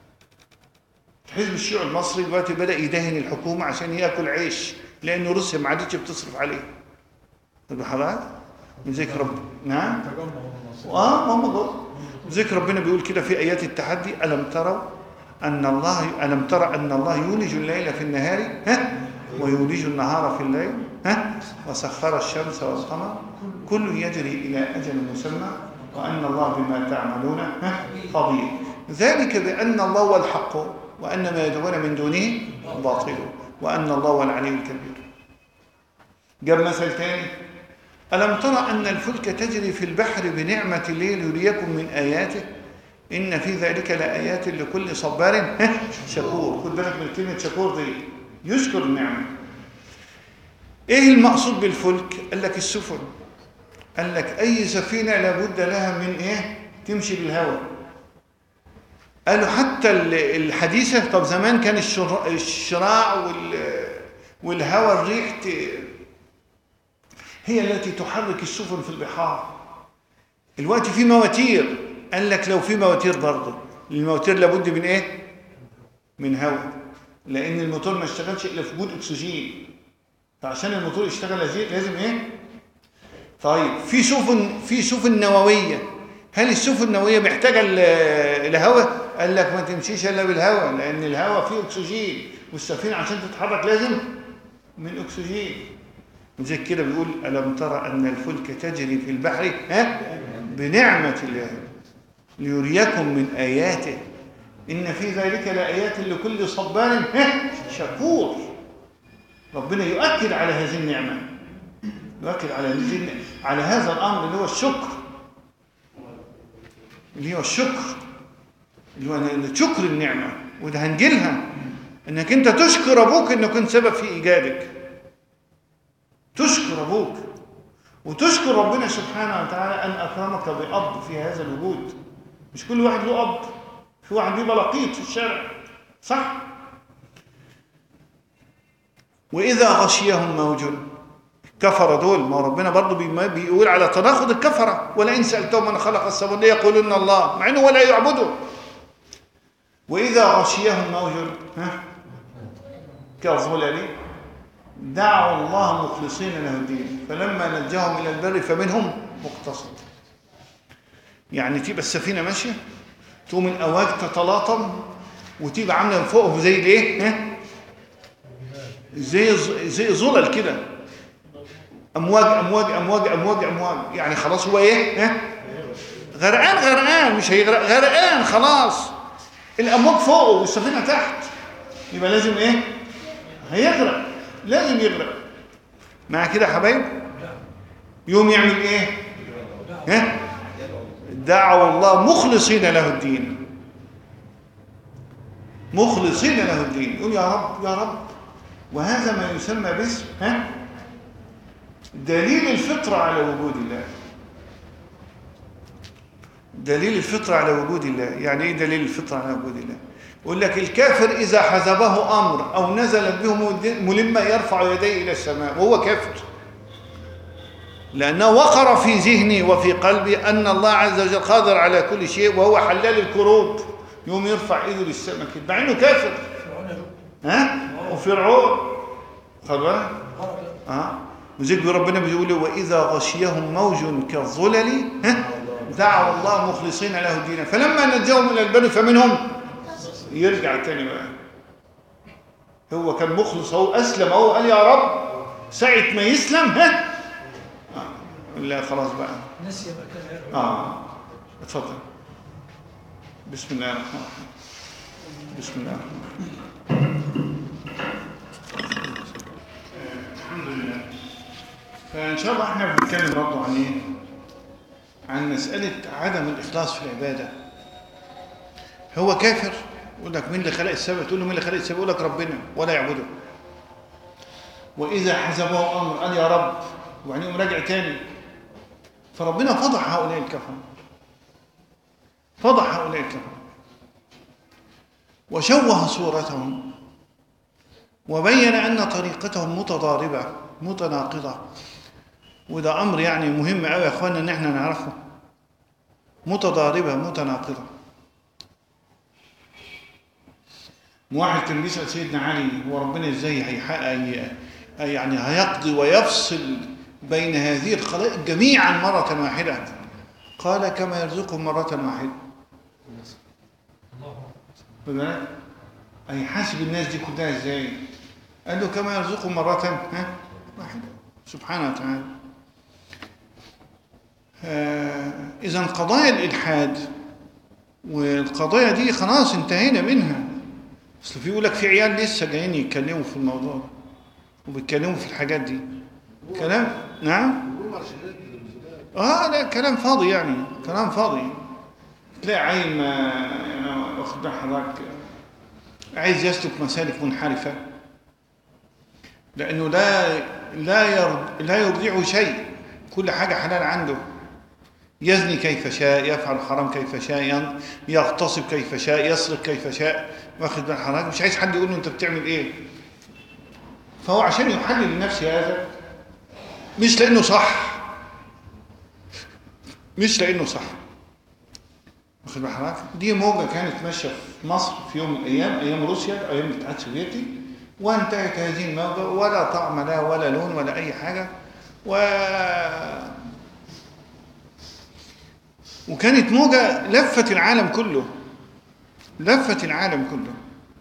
الحزب الشيوعي المصري دلوقتي بدأ يدهن الحكومة عشان ياكل عيش لأن روسيا ما عادتش بتصرف عليه طب حضرتك من ذكر رب نعم اه ما هم دول ذكر ربنا بيقول كده في ايات التحدي الم تروا ان الله الم ترى ان الله يولج الليل في النهار ها ويولج النهار في الليل ها وسخر الشمس والقمر كل يجري الى اجل مسمى وان الله بما تعملون ها خبير ذلك بان الله هو الحق وان ما يدعون من دونه باطل وان الله هو العلي الكبير جاب مثل تاني ألم ترى أن الفلك تجري في البحر بنعمة الليل ليريكم من آياته إن في ذلك لآيات لكل صبار شكور خد بالك من كلمة شكور دي يشكر النعمة إيه المقصود بالفلك؟ قال لك السفن قال لك أي سفينة لابد لها من إيه؟ تمشي بالهواء قالوا حتى الحديثة طب زمان كان الشراع وال والهواء الريح هي التي تحرك السفن في البحار الوقت في مواتير قال لك لو في مواتير برضه المواتير لابد من ايه من هواء لان الموتور ما اشتغلش الا في وجود اكسجين فعشان الموتور يشتغل لازم ايه طيب في سفن في سفن نوويه هل السفن النوويه محتاجه الهواء قال لك ما تمشيش الا بالهواء لان الهواء فيه اكسجين والسفينه عشان تتحرك لازم من اكسجين زي كده بيقول ألم ترى أن الفلك تجري في البحر ها بنعمة الله ليريكم من آياته إن في ذلك لآيات لكل صبار ها شكور ربنا يؤكد على هذه النعمة يؤكد على هذه على هذا الأمر اللي هو الشكر اللي هو الشكر اللي هو شكر النعمة وده هنجيلها انك انت تشكر ابوك انه كنت سبب في ايجادك تشكر أبوك وتشكر ربنا سبحانه وتعالى أن أكرمك بأب في هذا الوجود مش كل واحد له أب في واحد بيبقى لقيط في الشارع صح واذا غشيهم موج كفر دول ما ربنا برضه بي- بيقول على تناقض الكفره ولئن سالتهم من خلق السماوات ليقولن الله مع انه ولا يعبده واذا غشيهم موج ها كالظلل دعوا الله مخلصين له الدين فلما نجاهم الى البر فمنهم مقتصد يعني تبقى السفينه ماشيه تقوم الأواج تتلاطم وتبقى عاملة فوقهم زي الايه؟ ها؟ زي ز- زي ظلل كده أمواج أمواج أمواج أمواج أمواج يعني خلاص هو إيه؟ ها؟ غرقان غرقان مش هيغرق غرقان خلاص الأمواج فوقه والسفينة تحت يبقى لازم إيه؟ هيغرق لازم يغرق مع كده يا حبايب يوم يعمل إيه؟ ها؟ دعوا الله مخلصين له الدين مخلصين له الدين يقول يا رب يا رب وهذا ما يسمى باسم ها دليل الفطرة على وجود الله دليل الفطرة على وجود الله يعني ايه دليل الفطرة على وجود الله يقول لك الكافر إذا حزبه أمر أو نزلت به ملمة يرفع يديه إلى السماء وهو كافر لأنه وقر في ذهني وفي قلبي أن الله عز وجل قادر على كل شيء وهو حلال الكروب يوم يرفع إيده للسماء كده مع إنه كافر فرعون يا دكتور. ها وفرعون خد بالك غرق لا. اه وزيك ربنا بيقول وإذا غشيهم موج كالظلل ها دعوا الله مخلصين له الدين فلما نجاهم من البر فمنهم يرجع تاني بقى هو كان مخلص هو أسلم هو قال يا رب ساعة ما يسلم ها آه. لا خلاص بقى نسي بقى كده اه اتفضل بسم الله الرحمن الرحيم بسم الله الرحمن الرحيم آه، الحمد لله فان شاء الله احنا بنتكلم برضه عن ايه عن مساله عدم الاخلاص في العباده هو كافر يقول لك مين اللي خلق السماء تقول له مين اللي خلق السماء يقول لك ربنا ولا يعبده واذا حزبه امر قال يا رب وبعدين يقوم راجع تاني فربنا فضح هؤلاء الكفرة فضح هؤلاء الكفرة وشوه صورتهم وبين أن طريقتهم متضاربة متناقضة وده أمر يعني مهم أوي يا أخوانا إن احنا نعرفه متضاربة متناقضة واحد كان بيسأل سيدنا علي هو ربنا ازاي هيحقق يعني هيقضي ويفصل بين هذه الخلائق جميعا مرة واحدة قال كما يرزقهم مرة واحدة خد بالك؟ هيحاسب الناس دي كلها ازاي قال له كما يرزقهم مرة ها واحدة سبحانه وتعالى آه إذا قضايا الإلحاد والقضايا دي خلاص انتهينا منها اصل في يقول لك في عيال لسه جايين يتكلموا في الموضوع ده وبيتكلموا في الحاجات دي كلام نعم اه لا كلام فاضي يعني كلام فاضي تلاقي عيل ما يعني واخد بال حضرتك عايز يسلك مسالك منحرفه لانه لا لا يرض لا يرضعه شيء كل حاجه حلال عنده يزني كيف شاء يفعل الحرام كيف شاء يغتصب كيف شاء يسرق كيف شاء واخد بال حضرتك مش عايز حد يقول له انت بتعمل ايه فهو عشان يحلل لنفسه هذا مش لانه صح مش لانه صح واخد بال حضرتك دي موجه كانت ماشيه في مصر في يوم من الايام ايام روسيا ايام الاتحاد السوفيتي وانتهت هذه الموجه ولا طعم لها ولا لون ولا اي حاجه و وكانت موجه لفت العالم كله لفت العالم كله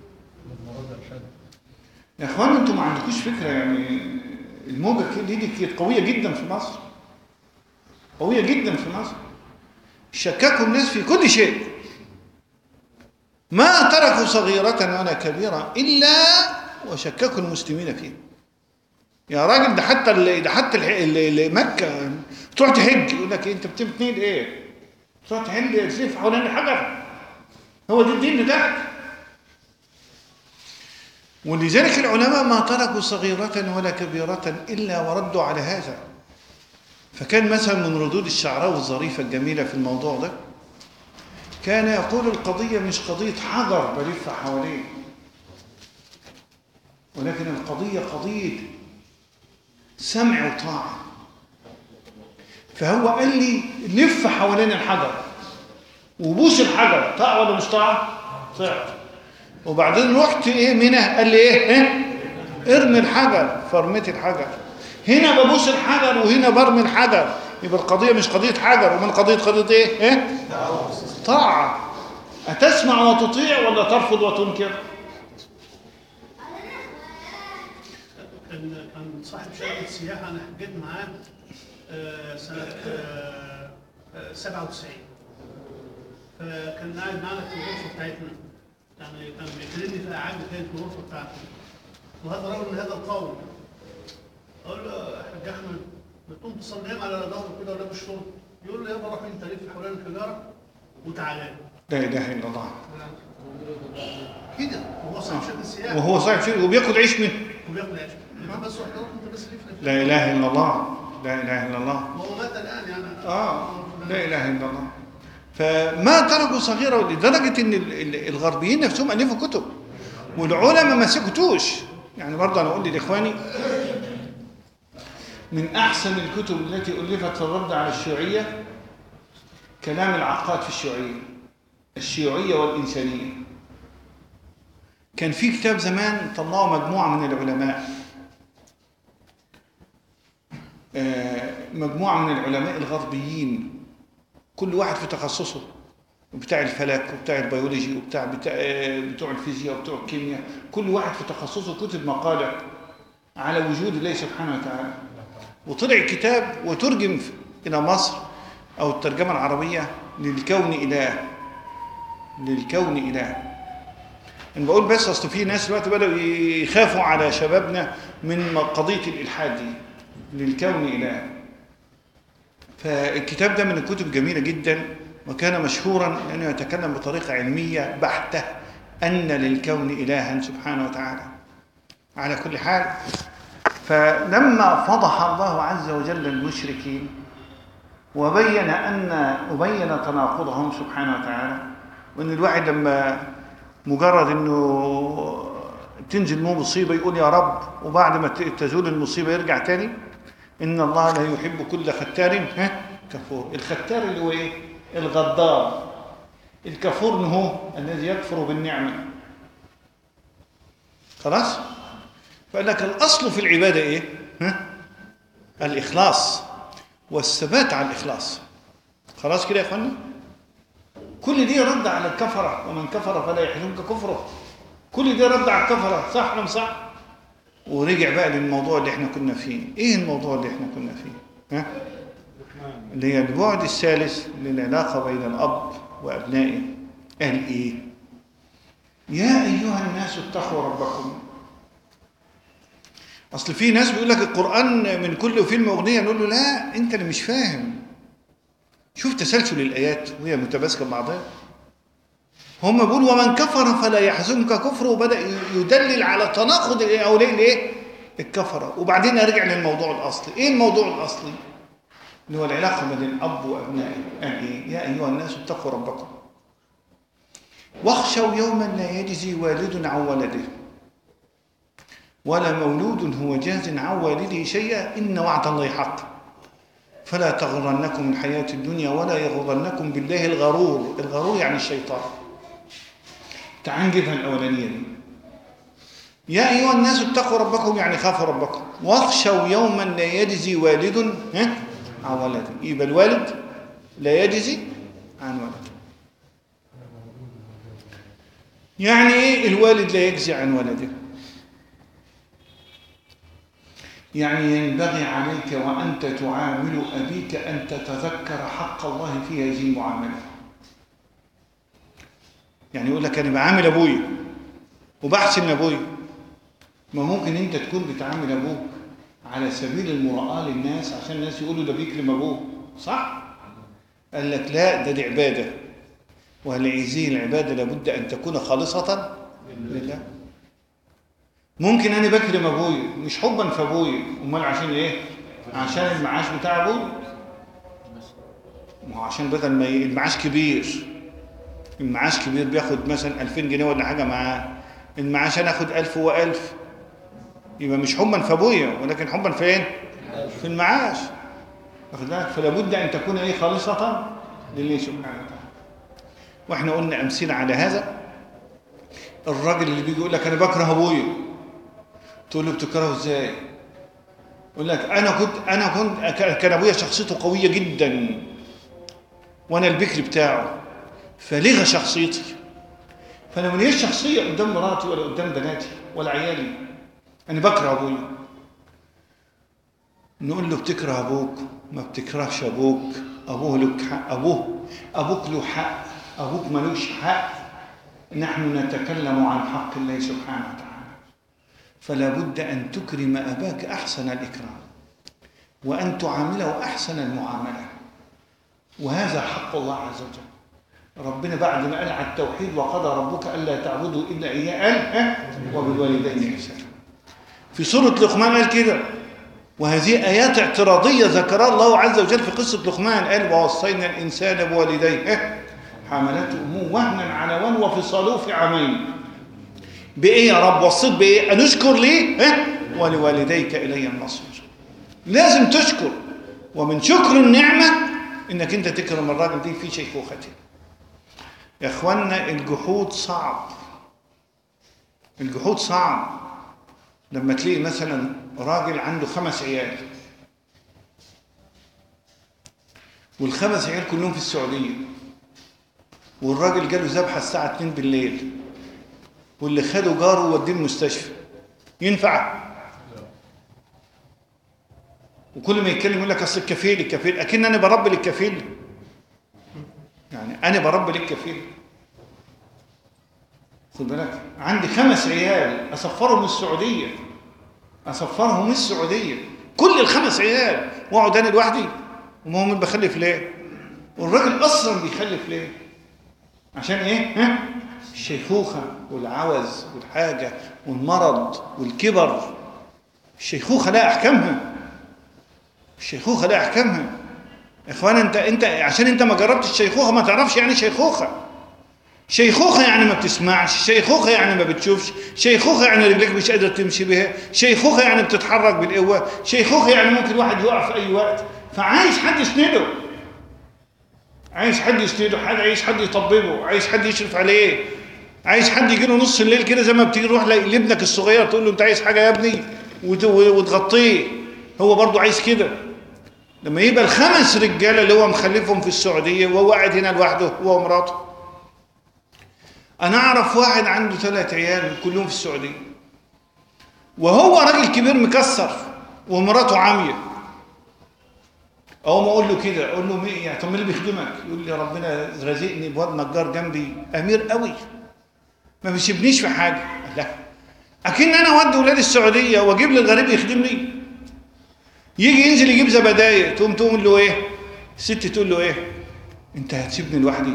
يا اخوان انتوا ما عندكوش فكره يعني الموجه دي دي كانت قويه جدا في مصر قويه جدا في مصر شككوا الناس في كل شيء ما تركوا صغيرة ولا كبيرة إلا وشككوا المسلمين فيها يا راجل ده حتى ال- ده حتى ال- ال- ال- مكة تروح تهج يقول لك إيه انت بتبني ايه؟ تروح تهج تلف حوالين الحجر هو ده الدين بتاعك ولذلك العلماء ما تركوا صغيرة ولا كبيرة إلا وردوا على هذا فكان مثلا من ردود الشعراء الظريفة الجميلة في الموضوع ده كان يقول القضية مش قضية حجر بلف حواليه ولكن القضية قضية سمع وطاعة فهو قال لي لف حوالين الحجر وبوس الحجر طاعة ولا مش طاعة؟ طاعة وبعدين رحت ايه منه قال لي ايه؟ ها؟ ارمي الحجر فرميت الحجر هنا ببوس الحجر وهنا برمي الحجر يبقى القضية مش قضية حجر ومن قضية قضية ايه؟ ايه؟ طاعة أتسمع وتطيع ولا ترفض وتنكر؟ كان كان صاحب شركه سياحه انا حجيت معاه آه، سنه آه، آه، 97 فكان قاعد معانا في الغرفه بتاعتنا يعني كان بيكلمني في قعده كانت في الغرفه بتاعته وهذا رجل من هذا القوم اقول له يا حاج احمد بتقوم تصلي على ظهره كده ولا بالشرب يقول لي يابا روح انت لف حوالين الحجاره وتعالى لا إله إلا الله كده وهو صاحب شركه سياحه وهو صاحب شيء وبياخد عيش منه وبياخد عيش انت بس رحت انت بس لف لف لا إله إلا الله لا إله إلا الله وهو مات الان يعني آه لا إله إلا الله فما تركوا صغيرة لدرجة إن ال- ال- الغربيين نفسهم ألفوا كتب والعلماء ما سكتوش يعني برضه أنا أقول لإخواني من أحسن الكتب التي ألفت في الرد على الشيوعية كلام العقاد في الشيوعية الشيوعية والإنسانية كان في كتاب زمان طلعوا مجموعة من العلماء آه، مجموعة من العلماء الغربيين كل واحد في تخصصه بتاع الفلك وبتاع البيولوجي وبتاع بتاع آه، بتوع الفيزياء وبتوع الكيمياء كل واحد في تخصصه كتب مقالة على وجود الله سبحانه وتعالى وطلع كتاب وترجم في- إلى مصر أو الترجمة العربية للكون إله للكون إله أنا بقول بس أصل في ناس دلوقتي بدأوا يخافوا على شبابنا من قضية الإلحاد دي للكون إله فالكتاب ده من الكتب الجميلة جدا وكان مشهورا لأنه يتكلم بطريقة علمية بحتة أن للكون إلها سبحانه وتعالى على كل حال فلما فضح الله عز وجل المشركين وبين أن وبين تناقضهم سبحانه وتعالى وأن الواحد لما مجرد أنه تنزل مو مصيبة يقول يا رب وبعد ما ت- تزول المصيبة يرجع تاني إن الله لا يحب كل ختار ها كفور الختار اللي هو إيه الغدار الكفور هو الذي يكفر بالنعمة خلاص فقال لك الأصل في العبادة إيه ها الإخلاص والثبات على الإخلاص خلاص كده يا أخوانا كل دي رد على الكفرة ومن كفر فلا يحزنك كفره كل دي رد على الكفرة صح ولا مش صح ورجع بقى للموضوع اللي احنا كنا فيه ايه الموضوع اللي احنا كنا فيه ها اللي هي البعد الثالث للعلاقة بين الأب وأبنائه قال إيه يا أيها الناس اتقوا ربكم أصل في ناس بيقول لك القرآن من كل فيلم أغنية نقول له لا أنت اللي مش فاهم شوف تسلسل الآيات وهي متماسكة مع بعضها هم بيقولوا ومن كفر فلا يحزنك كفره وبدأ يدلل على تناقض هؤلاء الايه؟ الكفرة وبعدين ارجع للموضوع الأصلي إيه الموضوع الأصلي؟ اللي هو العلاقة بين الأب وأبنائه قال إيه؟ يا أيها الناس اتقوا ربكم واخشوا يوما لا يجزي والد عن ولده ولا مولود هو جاز عن والده شيئا إن وعد الله حق فلا تغرنكم الحياة الدنيا ولا يغرنكم بالله الغرور الغرور يعني الشيطان تعال نجيبها الأولانية دي يا أيها الناس اتقوا ربكم يعني خافوا ربكم واخشوا يوما لا يجزي والد ها عن ولده يبقى الوالد لا يجزي عن ولده يعني ايه الوالد لا يجزي عن ولده يعني ينبغي عليك وأنت تعامل أبيك أن تتذكر حق الله في هذه المعاملة يعني يقول لك أنا بعامل أبويا وبحسن أبويا ما ممكن أنت تكون بتعامل أبوك على سبيل المراءة للناس عشان الناس يقولوا ده بيكرم أبوه صح؟ قال لك لا ده دي عبادة وهذه العبادة لابد أن تكون خالصة لله ممكن انا بكرم ابويا مش حبا في ابويا امال عشان ايه عشان المعاش بتاع ابويا ما هو عشان بدل ما ي- المعاش كبير المعاش كبير بياخد مثلا 2000 جنيه ولا حاجه معاه المعاش انا اخد 1000 و1000 يبقى مش حبا في ابويا ولكن حبا فين في المعاش واخد بالك فلا بد ان تكون ايه خالصه لله سبحانه وتعالى واحنا قلنا امثله على هذا الراجل اللي بيجي يقول لك انا بكره ابويا تقول له بتكرهه ازاي يقول لك انا كنت انا كنت كان ابويا شخصيته قويه جدا وانا البكر بتاعه فلغى شخصيتي فانا مليش شخصيه قدام مراتي ولا قدام بناتي ولا عيالي انا بكره ابويا نقول له بتكره ابوك ما بتكرهش ابوك ابوه لك حق ابوه ابوك له حق ابوك ملوش حق نحن نتكلم عن حق الله سبحانه وتعالى فلا بد ان تكرم اباك احسن الاكرام وان تعامله احسن المعامله وهذا حق الله عز وجل ربنا بعد ما قال على التوحيد وقضى ربك الا تعبدوا الا اياه قال ها وبالوالدين احسانا في سوره لقمان قال كده وهذه ايات اعتراضيه ذكرها الله عز وجل في قصه لقمان قال ووصينا الانسان بوالديه ها حملته امه وهنا على وهن وفصاله في عامين بايه يا رب وصيت بايه ان اشكر لي ها ولوالديك الي المصير لازم تشكر ومن شكر النعمه انك انت تكرم الراجل دي في شيخوخته يا اخوانا الجحود صعب الجحود صعب لما تلاقي مثلا راجل عنده خمس عيال والخمس عيال كلهم في السعوديه والراجل جاله ذبحه الساعه 2 بالليل واللي خده جاره ووديه المستشفى ينفع وكل ما يتكلم يقول لك اصل الكفيل الكفيل اكن انا بربي للكفيل يعني انا بربي للكفيل خد بالك عندي خمس عيال اسفرهم السعوديه اسفرهم السعوديه كل الخمس عيال واقعد انا لوحدي وما هو من بخلف ليه والراجل اصلا بيخلف ليه عشان ايه ها الشيخوخه والعوز والحاجه والمرض والكبر الشيخوخه لها احكامها الشيخوخه لها احكامها يا اخوان انت انت عشان انت ما جربتش الشيخوخه ما تعرفش يعني شيخوخه شيخوخه يعني ما بتسمعش شيخوخه يعني ما بتشوفش شيخوخه يعني رجلك مش قادر تمشي بها شيخوخه يعني بتتحرك بالقوه شيخوخه يعني ممكن واحد يقع في اي وقت فعايز حد يسنده عايز حد يسنده حد عايز حد يطببه عايز حد يشرف عليه عايز حد يجي له نص الليل كده زي ما بتيجي تروح لابنك الصغير تقول له انت عايز حاجه يا ابني وت- وتغطيه هو برضه عايز كده لما يبقى الخمس رجاله اللي هو مخلفهم في السعوديه وهو قاعد هنا لوحده هو ومراته انا اعرف واحد عنده ثلاث عيال كلهم في السعوديه وهو راجل كبير مكسر ومراته عاميه اول ما اقول له كده اقول له مين يعني طب مين اللي بيخدمك يقول لي ربنا رزقني بواد نجار جنبي امير قوي ما بيسيبنيش في حاجه لا اكن انا اودي ولاد السعوديه واجيب لي الغريب يخدمني يجي ينزل يجيب زبدايه تقوم تقول له ايه الست تقول له ايه انت هتسيبني لوحدي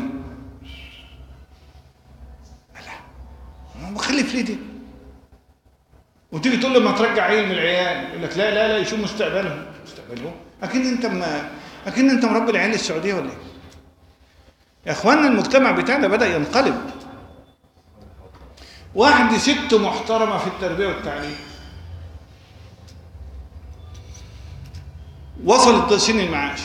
لا ما بخلف ليه دي وتيجي تقول له ما ترجع عيل من العيال يقول لك لا لا لا يشوف مستقبلهم مستقبلهم اكن انت ما اكن انت مربي العيال السعوديه ولا ايه يا اخوانا المجتمع بتاعنا بدا ينقلب واحده ست محترمه في التربيه والتعليم وصلت لسن المعاش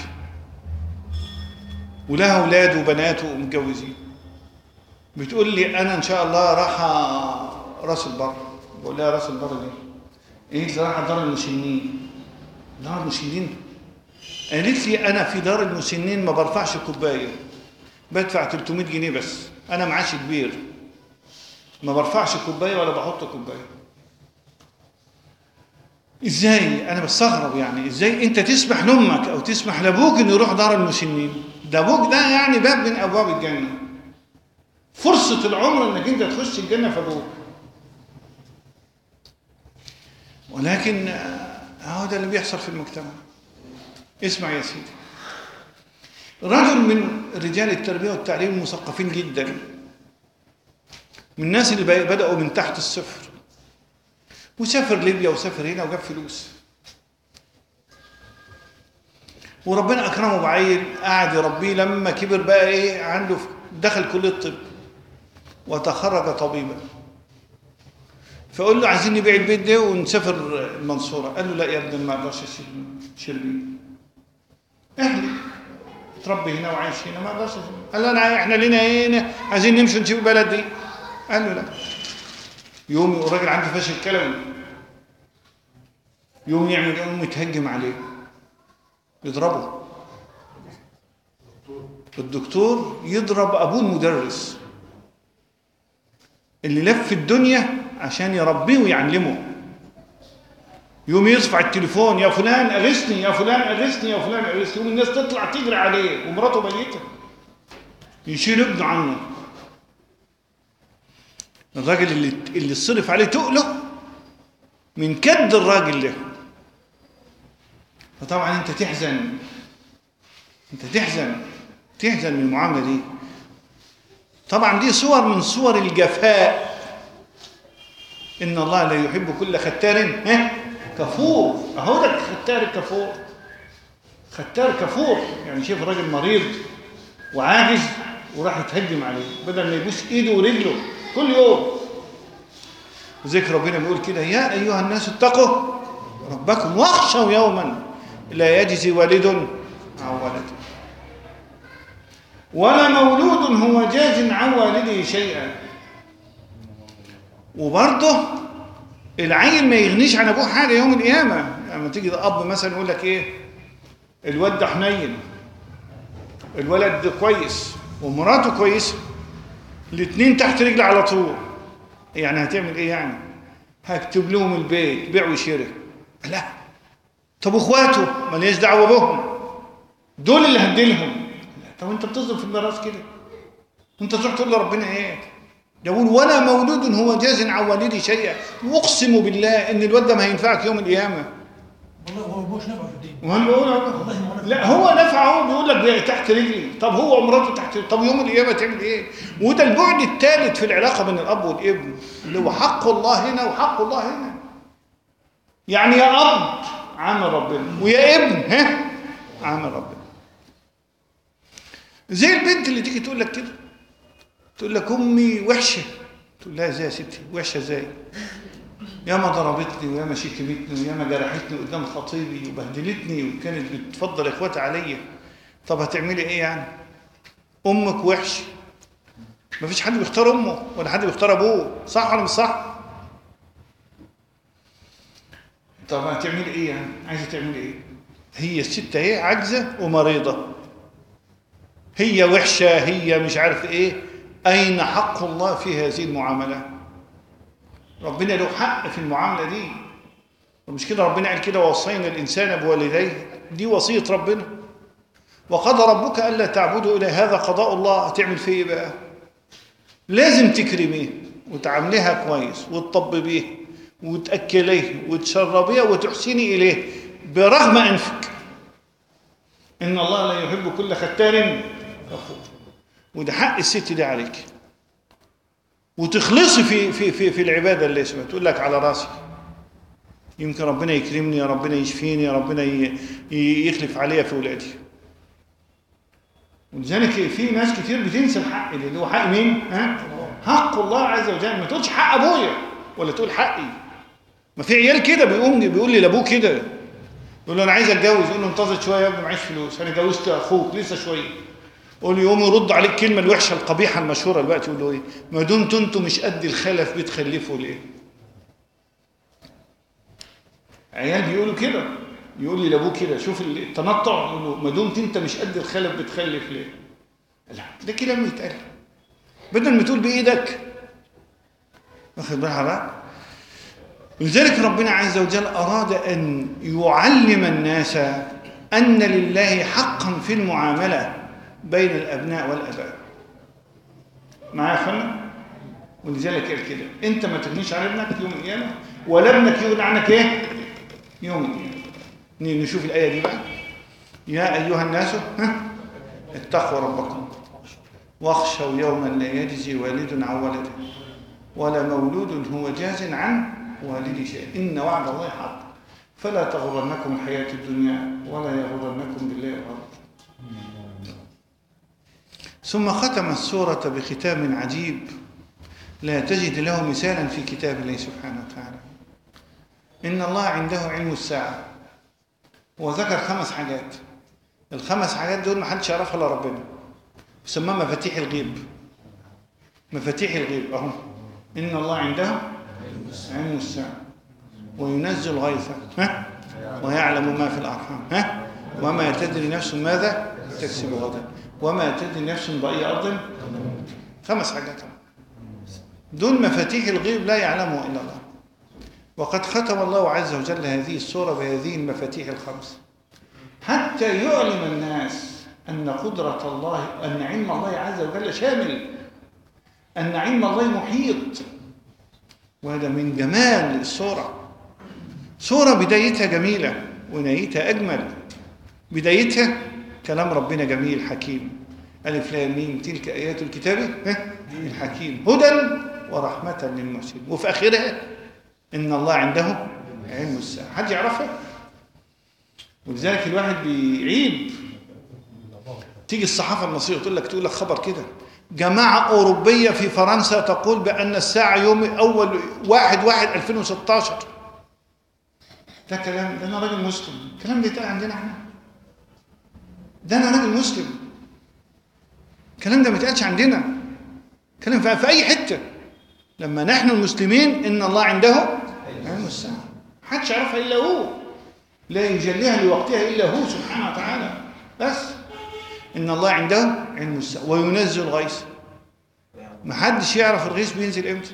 ولها اولاد وبنات ومتجوزين بتقول لي انا ان شاء الله رايحه راس البر بقول لها راس البر دي ايه اللي رايحه دار المسنين دار المسنين قالت لي انا في دار المسنين ما برفعش كوبايه بدفع 300 جنيه بس انا معاشي كبير ما برفعش كوبايه ولا بحط كوبايه ازاي انا بستغرب يعني ازاي انت تسمح لامك او تسمح لابوك انه يروح دار المسنين ده ابوك ده يعني باب من ابواب الجنه فرصه العمر انك انت تخش الجنه في ابوك ولكن آه، هو ده اللي بيحصل في المجتمع اسمع يا سيدي رجل من رجال التربيه والتعليم المثقفين جدا من الناس اللي بي- بداوا من تحت الصفر وسافر ليبيا وسافر هنا وجاب فلوس وربنا اكرمه بعيل قعد يربيه لما كبر بقى ايه عنده ف- دخل كليه الطب وتخرج طبيبا فقول له عايزين نبيع البيت ده ونسافر المنصورة قال له لا يا ابني ما اقدرش اشيل اشيل بيه اهلي تربي هنا وعايش هنا ما اقدرش أشيل. قال له انا احنا لنا هنا عايزين نمشي نسيب البلد دي قال له لا يوم الراجل عنده فشل كلوي يوم يعمل يوم يتهجم عليه يضربه الدكتور يضرب ابوه المدرس اللي لف الدنيا عشان يربيه ويعلمه يوم يصفع التليفون يا فلان اغثني يا فلان اغثني يا فلان اغثني يوم الناس تطلع تجري عليه ومراته ميته يشيل ابنه عنه الراجل اللي اللي صرف عليه تقله من كد الراجل ده فطبعا انت تحزن انت تحزن تحزن من المعامله دي طبعا دي صور من صور الجفاء ان الله لا يحب كل ختار ها كفور اهو ده ختار كفور ختار كفور يعني شوف راجل مريض وعاجز وراح يتهجم عليه بدل ما يبوس ايده ورجله كل يوم ذكر ربنا بيقول كده يا ايها الناس اتقوا ربكم واخشوا يوما لا يجزي والد عن ولده ولا مولود هو جاز عن والده شيئا وبرضه العيل ما يغنيش عن ابوه حاجه يوم القيامه لما تيجي اب مثلا يقول لك ايه الواد ده حنين الولد ده كويس ومراته كويسه الاثنين تحت رجل على طول يعني هتعمل ايه يعني هكتب لهم البيت بيع وشراء لا طب اخواته ماليش دعوه بهم دول اللي هديلهم طب انت بتظلم في الميراث كده انت تروح تقول لربنا ايه يقول ولا مولود هو جاز عن والده شيئا اقسم بالله ان الواد ده ما هينفعك يوم القيامه والله هو ابوش نفعه في الدين وهم بيقول والله ما هو نفع. لا هو نفعه بيقول لك ده تحت رجلي طب هو ومراته تحت طب يوم القيامه تعمل ايه وده البعد الثالث في العلاقه بين الاب والابن اللي هو حق الله هنا وحق الله هنا يعني يا اب عامل ربنا ويا ابن ها عامل ربنا زي البنت اللي تيجي تقول لك كده تقول لك امي وحشه تقول لها ازاي يا ستي وحشه ازاي ياما ضربتني وياما شتمتني وياما جرحتني قدام خطيبي وبهدلتني وكانت بتفضل اخواتي عليا طب هتعملي ايه يعني امك وحشه مفيش حد بيختار امه ولا حد بيختار ابوه صح ولا مش صح طب هتعملي ايه يعني عايزه تعملي ايه هي الست اهي عاجزه ومريضه هي وحشه هي مش عارف ايه اين حق الله في هذه المعامله ربنا له حق في المعامله دي ومش كده ربنا قال كده وصينا الانسان بوالديه دي وصيه ربنا وقضى ربك الا تعبدوا الى هذا قضاء الله هتعمل فيه ايه بقى لازم تكرميه وتعامليها كويس وتطببيه وتاكليه وتشربيه وتحسني اليه برغم انفك ان الله لا يحب كل ختار كفور وده حق الست دي عليك وتخلصي في في في في العباده اللي اسمها تقول لك على راسي يمكن ربنا يكرمني يا ربنا يشفيني يا ربنا ي- ي- يخلف عليا في ولادي ولذلك في ناس كتير بتنسى الحق ده، اللي هو حق مين؟ ها؟ حق الله عز وجل ما تقولش حق ابويا ولا تقول حقي ما في عيال كده بيقوم بيقول لي لابوه كده يقول له انا عايز اتجوز يقول له انتظر شويه يا ابني معيش فلوس انا جوزت اخوك لسه شويه قول له يقوم يرد عليك الكلمه الوحشه القبيحه المشهوره دلوقتي يقول له ايه ما دمتوا انتوا مش قد الخلف بتخلفوا ليه عيال بيقولوا كده يقول لي لابوه كده شوف التنطع يقول له ما دمت انت مش قد الخلف بتخلف ليه لا ده كلام يتقال بدل ما تقول بايدك واخد بالك حضرتك لذلك ربنا عز وجل أراد أن يعلم الناس أن لله حقا في المعاملة بين الأبناء والأباء معايا يا أخوانا ولذلك قال كده أنت ما تغنيش عن ابنك يوم القيامة ولا ابنك يغني عنك إيه يوم القيامة ن- نشوف الآية دي بقى يا أيها الناس ها اتقوا ربكم واخشوا يوما لا يجزي والد عن ولده ولا مولود هو جاز عن والده شيء إن وعد الله حق فلا تغرنكم الحياة الدنيا ولا يغرنكم بالله الغرور ثم ختم السورة بختام عجيب لا تجد له مثالا في كتاب الله سبحانه وتعالى إن الله عنده علم الساعة وذكر خمس حاجات الخمس حاجات دول ما حدش يعرفها الا ربنا يسمى مفاتيح الغيب مفاتيح الغيب اهو ان الله عنده علم الساعه وينزل غيثا ها ويعلم ما في الارحام ها وما تدري نفس ماذا تكسب غدا وما تدري نفس باي ارض خمس حاجات أهو. دول مفاتيح الغيب لا يعلمه الا الله وقد ختم الله عز وجل هذه السوره بهذه المفاتيح الخمس حتى يعلم الناس أن قدرة الله أن علم الله عز وجل شامل أن علم الله محيط وهذا من جمال السورة سورة بدايتها جميلة ونهايتها أجمل بدايتها كلام ربنا جميل حكيم ألف لام ميم تلك آيات الكتاب ها؟ الحكيم هدى ورحمة للمحسنين وفي آخرها إن الله عنده علم الساعة حد يعرفها؟ ولذلك الواحد بيعيب تيجي الصحافة المصرية وتقول لك تقول لك خبر كده جماعة أوروبية في فرنسا تقول بأن الساعة يوم أول واحد واحد 2016 ده كلام ده أنا راجل مسلم الكلام ده يتقال عندنا احنا ده أنا راجل مسلم الكلام ده ما يتقالش عندنا كلام في في أي حتة لما نحن المسلمين إن الله عنده علم الساعة محدش يعرفها إلا هو لا يجليها لوقتها إلا هو سبحانه وتعالى بس إن الله عنده علم الساعة وينزل الغيث ما حدش يعرف الغيث بينزل إمتى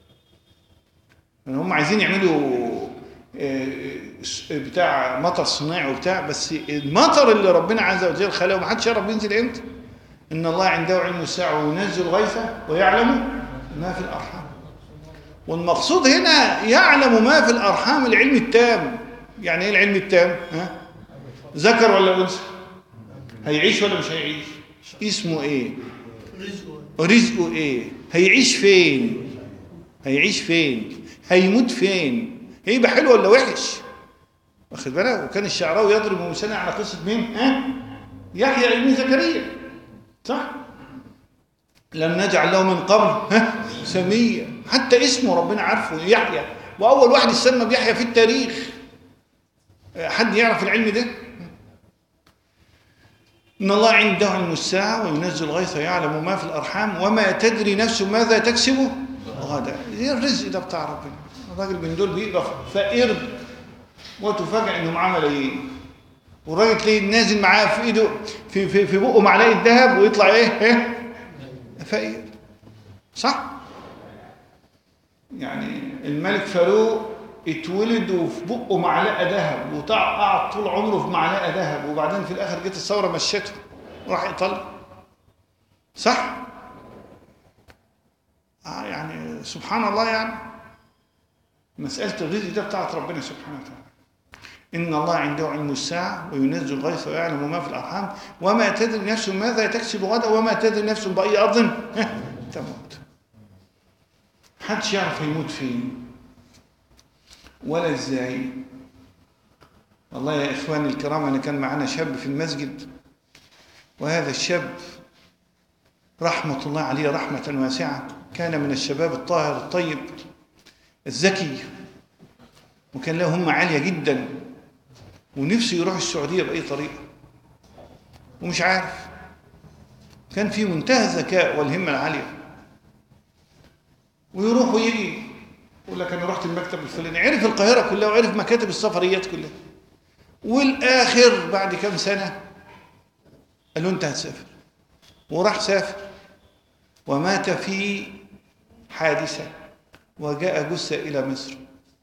يعني هم عايزين يعملوا آه، آه، بتاع مطر صناعي وبتاع بس المطر اللي ربنا عز وجل خلقه ما حدش يعرف بينزل إمتى إن الله عنده علم الساعة وينزل الغيث ويعلم ما في الأرحام والمقصود هنا يعلم ما في الأرحام العلم التام يعني ايه العلم التام ها ذكر ولا انثى هيعيش ولا مش هيعيش اسمه ايه رزقه رزقه ايه هيعيش فين هيعيش فين هيموت فين هيبقى حلو ولا وحش واخد بالك وكان الشعراوي يضرب مثلا على قصه مين ها يحيى ابن زكريا صح لم نجعل له من قبل ها سميا حتى اسمه ربنا عارفه يحيى واول واحد استنى بيحيى في التاريخ حد يعرف العلم ده إن الله عنده علم الساعة وينزل الغيث ويعلم ما في الأرحام وما تدري نفس ماذا تكسب غدا ايه الرزق ده بتاع ربنا الراجل من دول بيبقى فقير وتفاجئ انه معاه ملايين والراجل تلاقيه نازل معاه في ايده في في في بقه معلقه ذهب ويطلع ايه ايه فقير صح يعني الملك فاروق اتولد وفي بقه معلقه ذهب وقعد طول عمره في معلقه ذهب وبعدين في الاخر جت الثوره مشته وراح ايطاليا صح آه يعني سبحان الله يعني مساله الرزق ده بتاعت ربنا سبحانه وتعالى ان الله عنده علم الساعه وينزل الغيث ويعلم ما في الارحام وما تدري نفس ماذا تكسب غدا وما تدري نفس باي ارض تموت محدش يعرف هيموت فين ولا ازاي والله يا اخواني الكرام انا كان معنا شاب في المسجد وهذا الشاب رحمه الله عليه رحمه واسعه كان من الشباب الطاهر الطيب الذكي وكان له همه عاليه جدا ونفسه يروح السعوديه باي طريقه ومش عارف كان في منتهى الذكاء والهمه العاليه ويروح ويجي يقول لك انا رحت المكتب الفلاني عرف القاهره كلها وعرف مكاتب السفريات كلها والاخر بعد كام سنه قال له انت هتسافر وراح سافر ومات في حادثه وجاء جثه الى مصر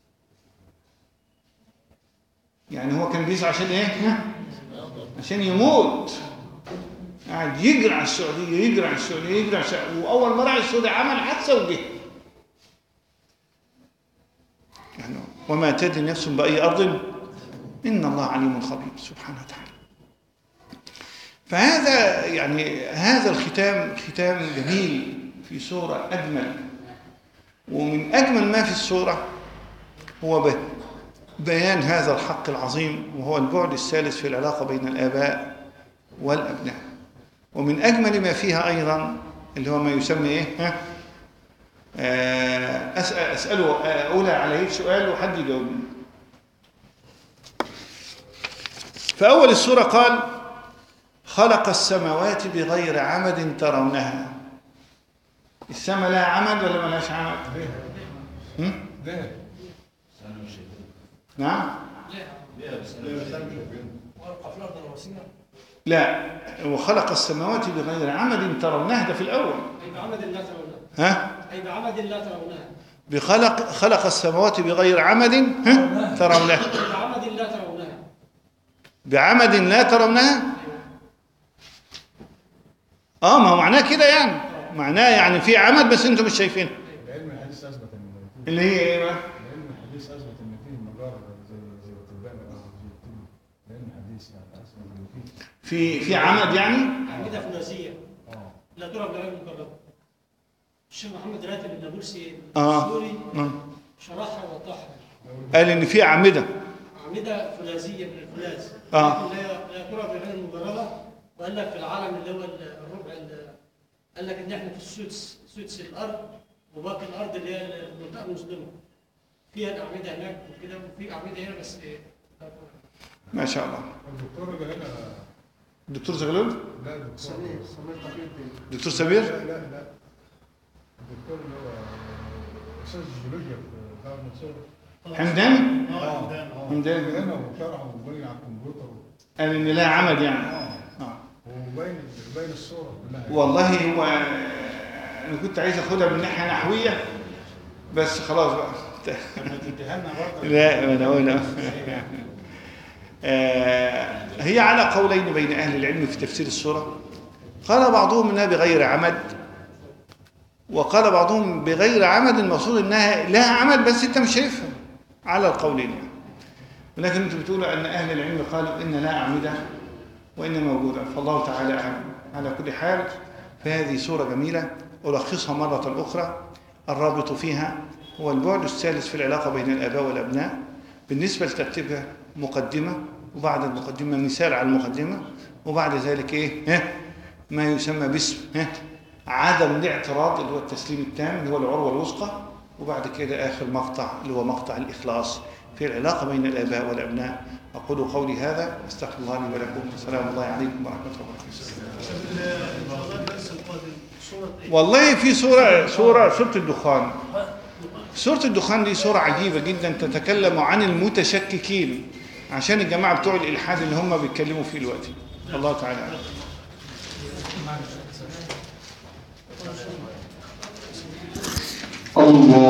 يعني هو كان بيسعى عشان ايه ها؟ عشان يموت قاعد يجري على السعوديه يجري على السعوديه يجري على السعوديه واول ما راح السعوديه عمل حادثه وجه يعني وما تدري نفس بأي أرض إن الله عليم خبير سبحانه وتعالى فهذا يعني هذا الختام ختام جميل في سورة أجمل ومن أجمل ما في السورة هو ب- بيان هذا الحق العظيم وهو البعد الثالث في العلاقة بين الآباء والأبناء ومن أجمل ما فيها أيضا اللي هو ما يسمى إيه ها؟ آه، أسأل أسأله آه، أقول عليه سؤال وحد يجاوبني في أول السورة قال خلق السماوات بغير عمد ترونها السماء لها عمد ولا ملهاش عمد؟ هم؟ نعم ورقه في الارض الوسيله لا وخلق السماوات بغير عمد ترونها ده في الأول أي بعمد لا ترونها ها أي بعمد لا ترونها بخلق خلق السماوات بغير عمد ها ترونها أي بعمد لا ترونها بعمد لا ترونها اه ما هو معناه كده يعني معناه يعني في عمد بس انتم مش شايفينه العلم الحديث اثبت ان اللي هي ايه بقى العلم الحديث اثبت ان فيه مجار زي زي التبان او زي التبان العلم الحديث يعني اثبت ان فيه في في عمد يعني أعمدة فولاذية اه لا ترى بالعين المجرد الشيخ محمد راتب النابلسي آه. السوري آه. شرحها ووضحها قال ان في اعمده أعمدة فولاذية من الفولاذ آه. لكن لا لا ترى بالعين المجردة وقال لك في العالم اللي هو الربع ال- قال لك إن إحنا في السدس سدس الأرض وباقي الأرض اللي هي المنطقة المظلمة فيها الأعمدة هناك وكده وفي أعمدة هنا بس إيه لا ترى. ما شاء الله الدكتور اللي هنا دكتور زغلول لا الدكتور دكتور سمير لا لا لا الدكتور اللي هو استاذ الجيولوجيا في دار منصور حمدان اه عمدان اه حمدان هنا وشرح وبين على الكمبيوتر قال ان لها عمد يعني اه آه. وبين بين الصوره كلها والله هو انا كنت عايز اخدها من ناحيه نحويه بس خلاص بقى لما تديها لنا برضه لا انا اقول آه، هي على قولين بين اهل العلم في تفسير السوره قال بعضهم انها بغير عمد وقال بعضهم بغير عمد المقصود انها لها عمد بس انت مش شايفها على القولين يعني ولكن انتم بتقولوا ان اهل العلم قالوا ان لها اعمده وان موجوده فالله تعالى اعلم على كل حال فهذه سوره جميله الخصها مره اخرى الرابط فيها هو البعد الثالث في العلاقه بين الاباء والابناء بالنسبه لترتيبها مقدمه وبعد المقدمه مثال على المقدمه وبعد ذلك ايه ها ما يسمى باسم ها عدم الاعتراض اللي هو التسليم التام اللي هو العروه الوثقى وبعد كده اخر مقطع اللي هو مقطع الاخلاص في العلاقه بين الاباء والابناء اقول قولي هذا استغفر الله لي ولكم السلام الله عليكم ورحمه الله وبركاته ان شاء الله الدرس القادم سوره ايه؟ والله في سورة سورة سورة الدخان سورة الدخان دي سورة عجيبة جدا تتكلم عن المتشككين عشان الجماعة بتوع الإلحاد اللي هم بيتكلموا فيه دلوقتي الله تعالى أعلم.